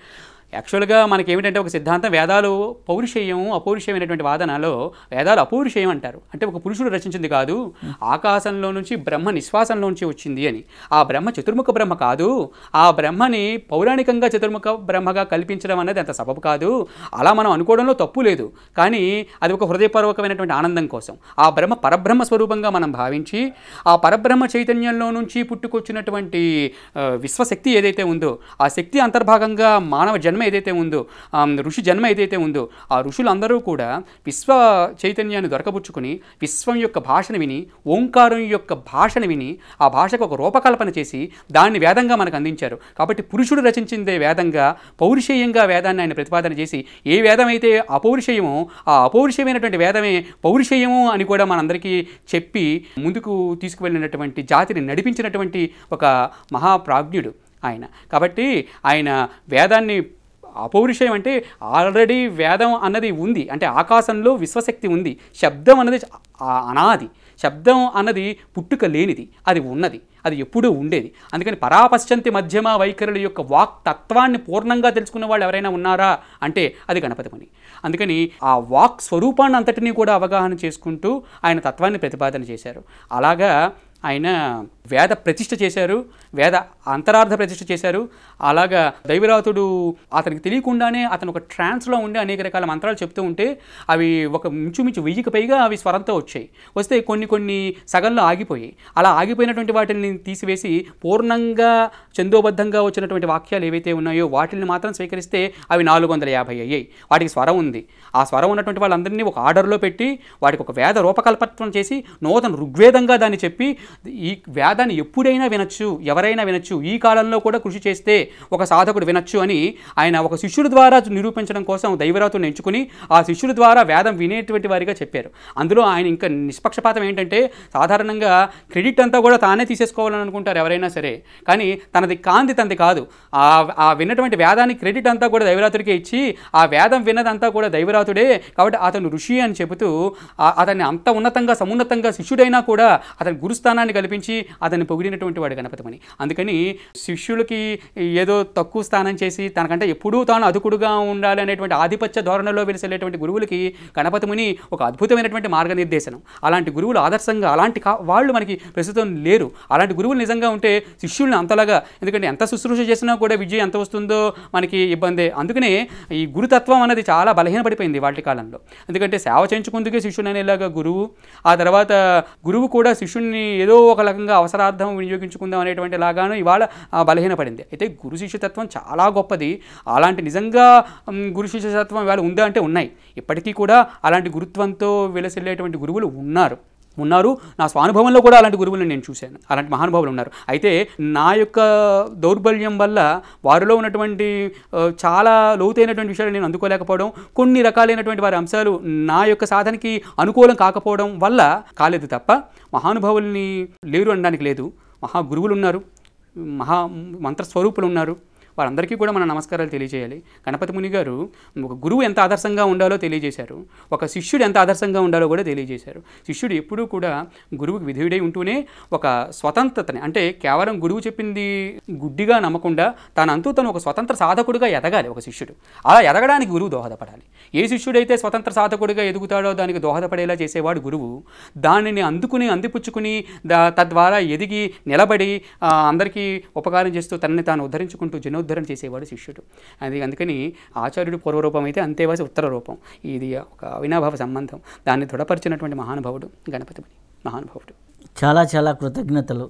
యాక్చువల్గా మనకి ఏమిటంటే ఒక సిద్ధాంతం వేదాలు పౌరుషేయం అపౌరుషేయమైనటువంటి వాదనలో వేదాలు అపౌరుషేయం అంటారు అంటే ఒక పురుషుడు రచించింది కాదు ఆకాశంలో నుంచి బ్రహ్మ నిశ్వాసంలో నుంచి వచ్చింది అని ఆ బ్రహ్మ చతుర్ముఖ బ్రహ్మ కాదు ఆ బ్రహ్మని పౌరాణికంగా చతుర్ముఖ బ్రహ్మగా కల్పించడం అనేది అంత సబబు కాదు అలా మనం అనుకోవడంలో తప్పు లేదు కానీ అది ఒక హృదయపూర్వకమైనటువంటి ఆనందం కోసం ఆ బ్రహ్మ పరబ్రహ్మ స్వరూపంగా మనం భావించి ఆ పరబ్రహ్మ చైతన్యంలో నుంచి పుట్టుకొచ్చినటువంటి ఆ, విశ్వశక్తి ఏదైతే ఉందో ఆ శక్తి అంతర్భాగంగా మానవ జన్మ ఏదైతే ఉందో ఆ ఋషి జన్మ ఏదైతే ఉందో ఆ ఋషులందరూ కూడా విశ్వ చైతన్యాన్ని దొరకబుచ్చుకొని విశ్వం యొక్క భాషను విని ఓంకారం యొక్క భాషను విని ఆ భాషకు ఒక రూపకల్పన చేసి దాన్ని వేదంగా మనకు అందించారు కాబట్టి పురుషుడు రచించిందే వేదంగా పౌరుషేయంగా వేదాన్ని ఆయన ప్రతిపాదన చేసి ఏ వేదం అయితే అపౌరుషేయమో ఆ అపౌరుషేయమైనటువంటి వేదమే పౌరుషేయము అని కూడా మనందరికీ చెప్పి ముందుకు తీసుకువెళ్ళినటువంటి జాతిని నడిపించినటువంటి ఒక మహాప్రాజ్ఞుడు ఆయన కాబట్టి ఆయన వేదాన్ని అపౌరుషయం అంటే ఆల్రెడీ వేదం అన్నది ఉంది అంటే ఆకాశంలో విశ్వశక్తి ఉంది శబ్దం అన్నది ఆ- అనాది శబ్దం అన్నది పుట్టుక లేనిది అది ఉన్నది అది ఎప్పుడూ ఉండేది అందుకని పరాపశ్చంతి మధ్యమ వైఖరుల యొక్క వాక్ తత్వాన్ని పూర్ణంగా తెలుసుకున్న వాళ్ళు ఎవరైనా ఉన్నారా అంటే అది గణపతి ముని అందుకని ఆ వాక్ స్వరూపాన్ని అంతటినీ కూడా అవగాహన చేసుకుంటూ ఆయన తత్వాన్ని ప్రతిపాదన చేశారు అలాగా ఆయన వేద ప్రతిష్ఠ చేశారు వేద అంతరార్థ ప్రతిష్ఠ చేశారు అలాగా దైవరాతుడు అతనికి తెలియకుండానే అతను ఒక ట్రాన్స్లో ఉండి అనేక రకాల మంత్రాలు చెప్తూ ఉంటే అవి ఒక మించుమించు వెయ్యికి పైగా అవి స్వరంతో వచ్చాయి వస్తే కొన్ని కొన్ని సగంలో ఆగిపోయాయి అలా ఆగిపోయినటువంటి వాటిని తీసివేసి పూర్ణంగా చందోబద్ధంగా వచ్చినటువంటి వాక్యాలు ఏవైతే ఉన్నాయో వాటిని మాత్రం స్వీకరిస్తే అవి నాలుగు వందల యాభై అయ్యాయి వాటికి స్వరం ఉంది ఆ స్వరం ఉన్నటువంటి వాళ్ళందరినీ ఒక ఆర్డర్లో పెట్టి వాటికి ఒక వేద రూపకల్పత్వం చేసి నూతన ఋగ్వేదంగా దాన్ని చెప్పి ఈ వేదాన్ని ఎప్పుడైనా వినొచ్చు ఎవరైనా వినొచ్చు ఈ కాలంలో కూడా కృషి చేస్తే ఒక సాధకుడు వినొచ్చు అని ఆయన ఒక శిష్యుడి ద్వారా నిరూపించడం కోసం దైవరాతుని ఎంచుకుని ఆ శిష్యుడి ద్వారా వేదం వినేటువంటి వారిగా చెప్పారు అందులో ఆయన ఇంకా నిష్పక్షపాతం ఏంటంటే సాధారణంగా క్రెడిట్ అంతా కూడా తానే తీసేసుకోవాలని అనుకుంటారు ఎవరైనా సరే కానీ తనది కాంతి తనది కాదు ఆ ఆ విన్నటువంటి వేదానికి క్రెడిట్ అంతా కూడా దైవరాతుడికే ఇచ్చి ఆ వేదం విన్నదంతా కూడా దైవరాతుడే కాబట్టి అతను ఋషి అని చెబుతూ ఆ- అతన్ని అంత ఉన్నతంగా సమున్నతంగా శిష్యుడైనా కూడా అతని గురుస్థానాన్ని కల్పించి అతన్ని పొగిడినటువంటి వాడు గణపతిమని అందుకని శిష్యులకి ఏదో తక్కువ స్థానం చేసి తనకంటే ఎప్పుడూ తాను అదుకుడుగా ఉండాలి అనేటువంటి ఆధిపత్య ధోరణిలో వెలిసేటువంటి గురువులకి గణపతిముని ఒక అద్భుతమైనటువంటి మార్గనిర్దేశనం అలాంటి గురువులు ఆదర్శంగా అలాంటి కా వాళ్ళు మనకి ప్రస్తుతం లేరు అలాంటి గురువులు నిజంగా ఉంటే శిష్యుల్ని అంతలాగా ఎందుకంటే ఎంత శుశ్రూష చేసినా కూడా విద్య ఎంత వస్తుందో మనకి ఇబ్బందే అందుకనే ఈ గురుతత్వం అనేది చాలా బలహీనపడిపోయింది వాటి కాలంలో ఎందుకంటే సేవ చేయించుకుందుకే శిష్యుని అనేలాగా గురువు ఆ తర్వాత గురువు కూడా శిష్యుణ్ణి ఏదో ఒక రకంగా అవసరార్థం వినియోగించుకుందాం అనేటువంటి లాగాను ఇవాళ ఆ, బలహీనపడింది అయితే గురు శిష్యతత్వం చాలా గొప్పది అలాంటి నిజంగా మ్, గురు శిష్యతత్వం ఇవాళ ఉందా అంటే ఉన్నాయి ఇప్పటికీ కూడా అలాంటి గురుత్వంతో వెలసిల్లేటువంటి గురువులు ఉన్నారు ఉన్నారు నా స్వానుభవంలో కూడా అలాంటి గురువులను నేను చూశాను అలాంటి మహానుభావులు ఉన్నారు అయితే నా యొక్క దౌర్బల్యం వల్ల వారిలో ఉన్నటువంటి ఆ, చాలా లోతైనటువంటి విషయాలు నేను అందుకోలేకపోవడం కొన్ని రకాలైనటువంటి వారి అంశాలు నా యొక్క సాధనకి అనుకూలం కాకపోవడం వల్ల కాలేదు తప్ప మహానుభావుల్ని లేరు అనడానికి లేదు మహా గురువులు ఉన్నారు మహా మంత్రస్వరూపులు ఉన్నారు వారందరికీ కూడా మన నమస్కారాలు తెలియజేయాలి గణపతి ముని గారు ఒక గురువు ఎంత ఆదర్శంగా ఉండాలో తెలియజేశారు ఒక శిష్యుడు ఎంత ఆదర్శంగా ఉండాలో కూడా తెలియజేశారు శిష్యుడు ఎప్పుడూ కూడా గురువుకి విధేయుడై ఉంటూనే ఒక స్వతంత్రతని అంటే కేవలం గురువు చెప్పింది గుడ్డిగా నమ్మకుండా తానంతూ తను ఒక స్వతంత్ర సాధకుడిగా ఎదగాలి ఒక శిష్యుడు అలా ఎదగడానికి గురువు దోహదపడాలి ఏ శిష్యుడైతే స్వతంత్ర సాధకుడిగా ఎదుగుతాడో దానికి దోహదపడేలా చేసేవాడు గురువు దానిని అందుకుని అందిపుచ్చుకుని దా తద్వారా ఎదిగి నిలబడి ఆ, అందరికీ ఉపకారం చేస్తూ తనని తాను ఉద్ధరించుకుంటూ జనోద్ధరణ చేసేవాడు శిష్యుడు అది అందుకని ఆచార్యుడు పూర్వరూపం అయితే అంతేవాసి ఉత్తర రూపం ఇది ఒక అవినాభావ సంబంధం దాన్ని దృఢపరిచినటువంటి మహానుభావుడు గణపతి మహానుభావుడు చాలా చాలా కృతజ్ఞతలు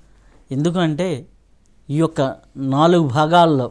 ఎందుకంటే ఈ యొక్క నాలుగు భాగాల్లో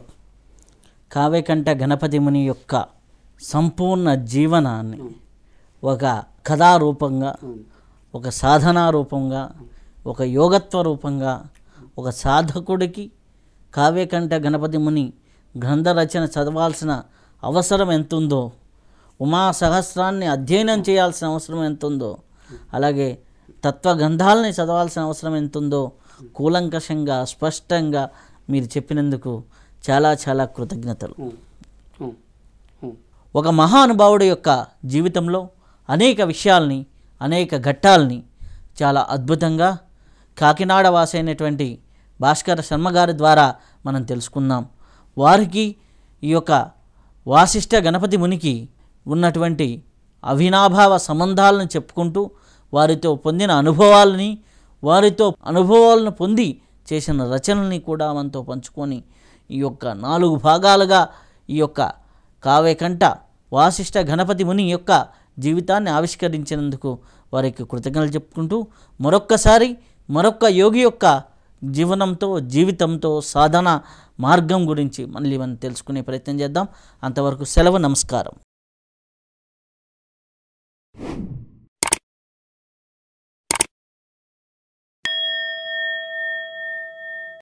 కావ్యకంఠ గణపతి ముని యొక్క సంపూర్ణ జీవనాన్ని ఒక కథారూపంగా ఒక సాధనా రూపంగా ఒక యోగత్వ రూపంగా ఒక సాధకుడికి కావ్యకంఠ గణపతి ముని గ్రంథ రచన చదవాల్సిన అవసరం ఎంతుందో ఉమా సహస్రాన్ని అధ్యయనం చేయాల్సిన అవసరం ఎంతుందో అలాగే తత్వగ్రంథాలని చదవాల్సిన అవసరం ఎంతుందో కూలంకషంగా స్పష్టంగా మీరు చెప్పినందుకు చాలా చాలా కృతజ్ఞతలు ఉమ్, ఉమ్, ఉమ్. ఒక మహానుభావుడి యొక్క జీవితంలో అనేక విషయాల్ని అనేక ఘట్టాల్ని చాలా అద్భుతంగా కాకినాడ వాసైనటువంటి భాస్కర శర్మ గారి ద్వారా మనం తెలుసుకుందాం వారికి ఈ యొక్క వాసిష్ఠ గణపతి మునికి ఉన్నటువంటి అవినాభావ సంబంధాలను చెప్పుకుంటూ వారితో పొందిన అనుభవాలని వారితో అనుభవాలను పొంది చేసిన రచనల్ని కూడా మనతో పంచుకొని ఈ యొక్క నాలుగు భాగాలుగా ఈ యొక్క కావ్యకంఠ వాసిష్ఠ గణపతి ముని యొక్క జీవితాన్ని ఆవిష్కరించినందుకు వారికి కృతజ్ఞతలు చెప్పుకుంటూ మరొక్కసారి మరొక్క యోగి యొక్క జీవనంతో జీవితంతో సాధన మార్గం గురించి మళ్ళీ మనం తెలుసుకునే ప్రయత్నం చేద్దాం అంతవరకు సెలవు నమస్కారం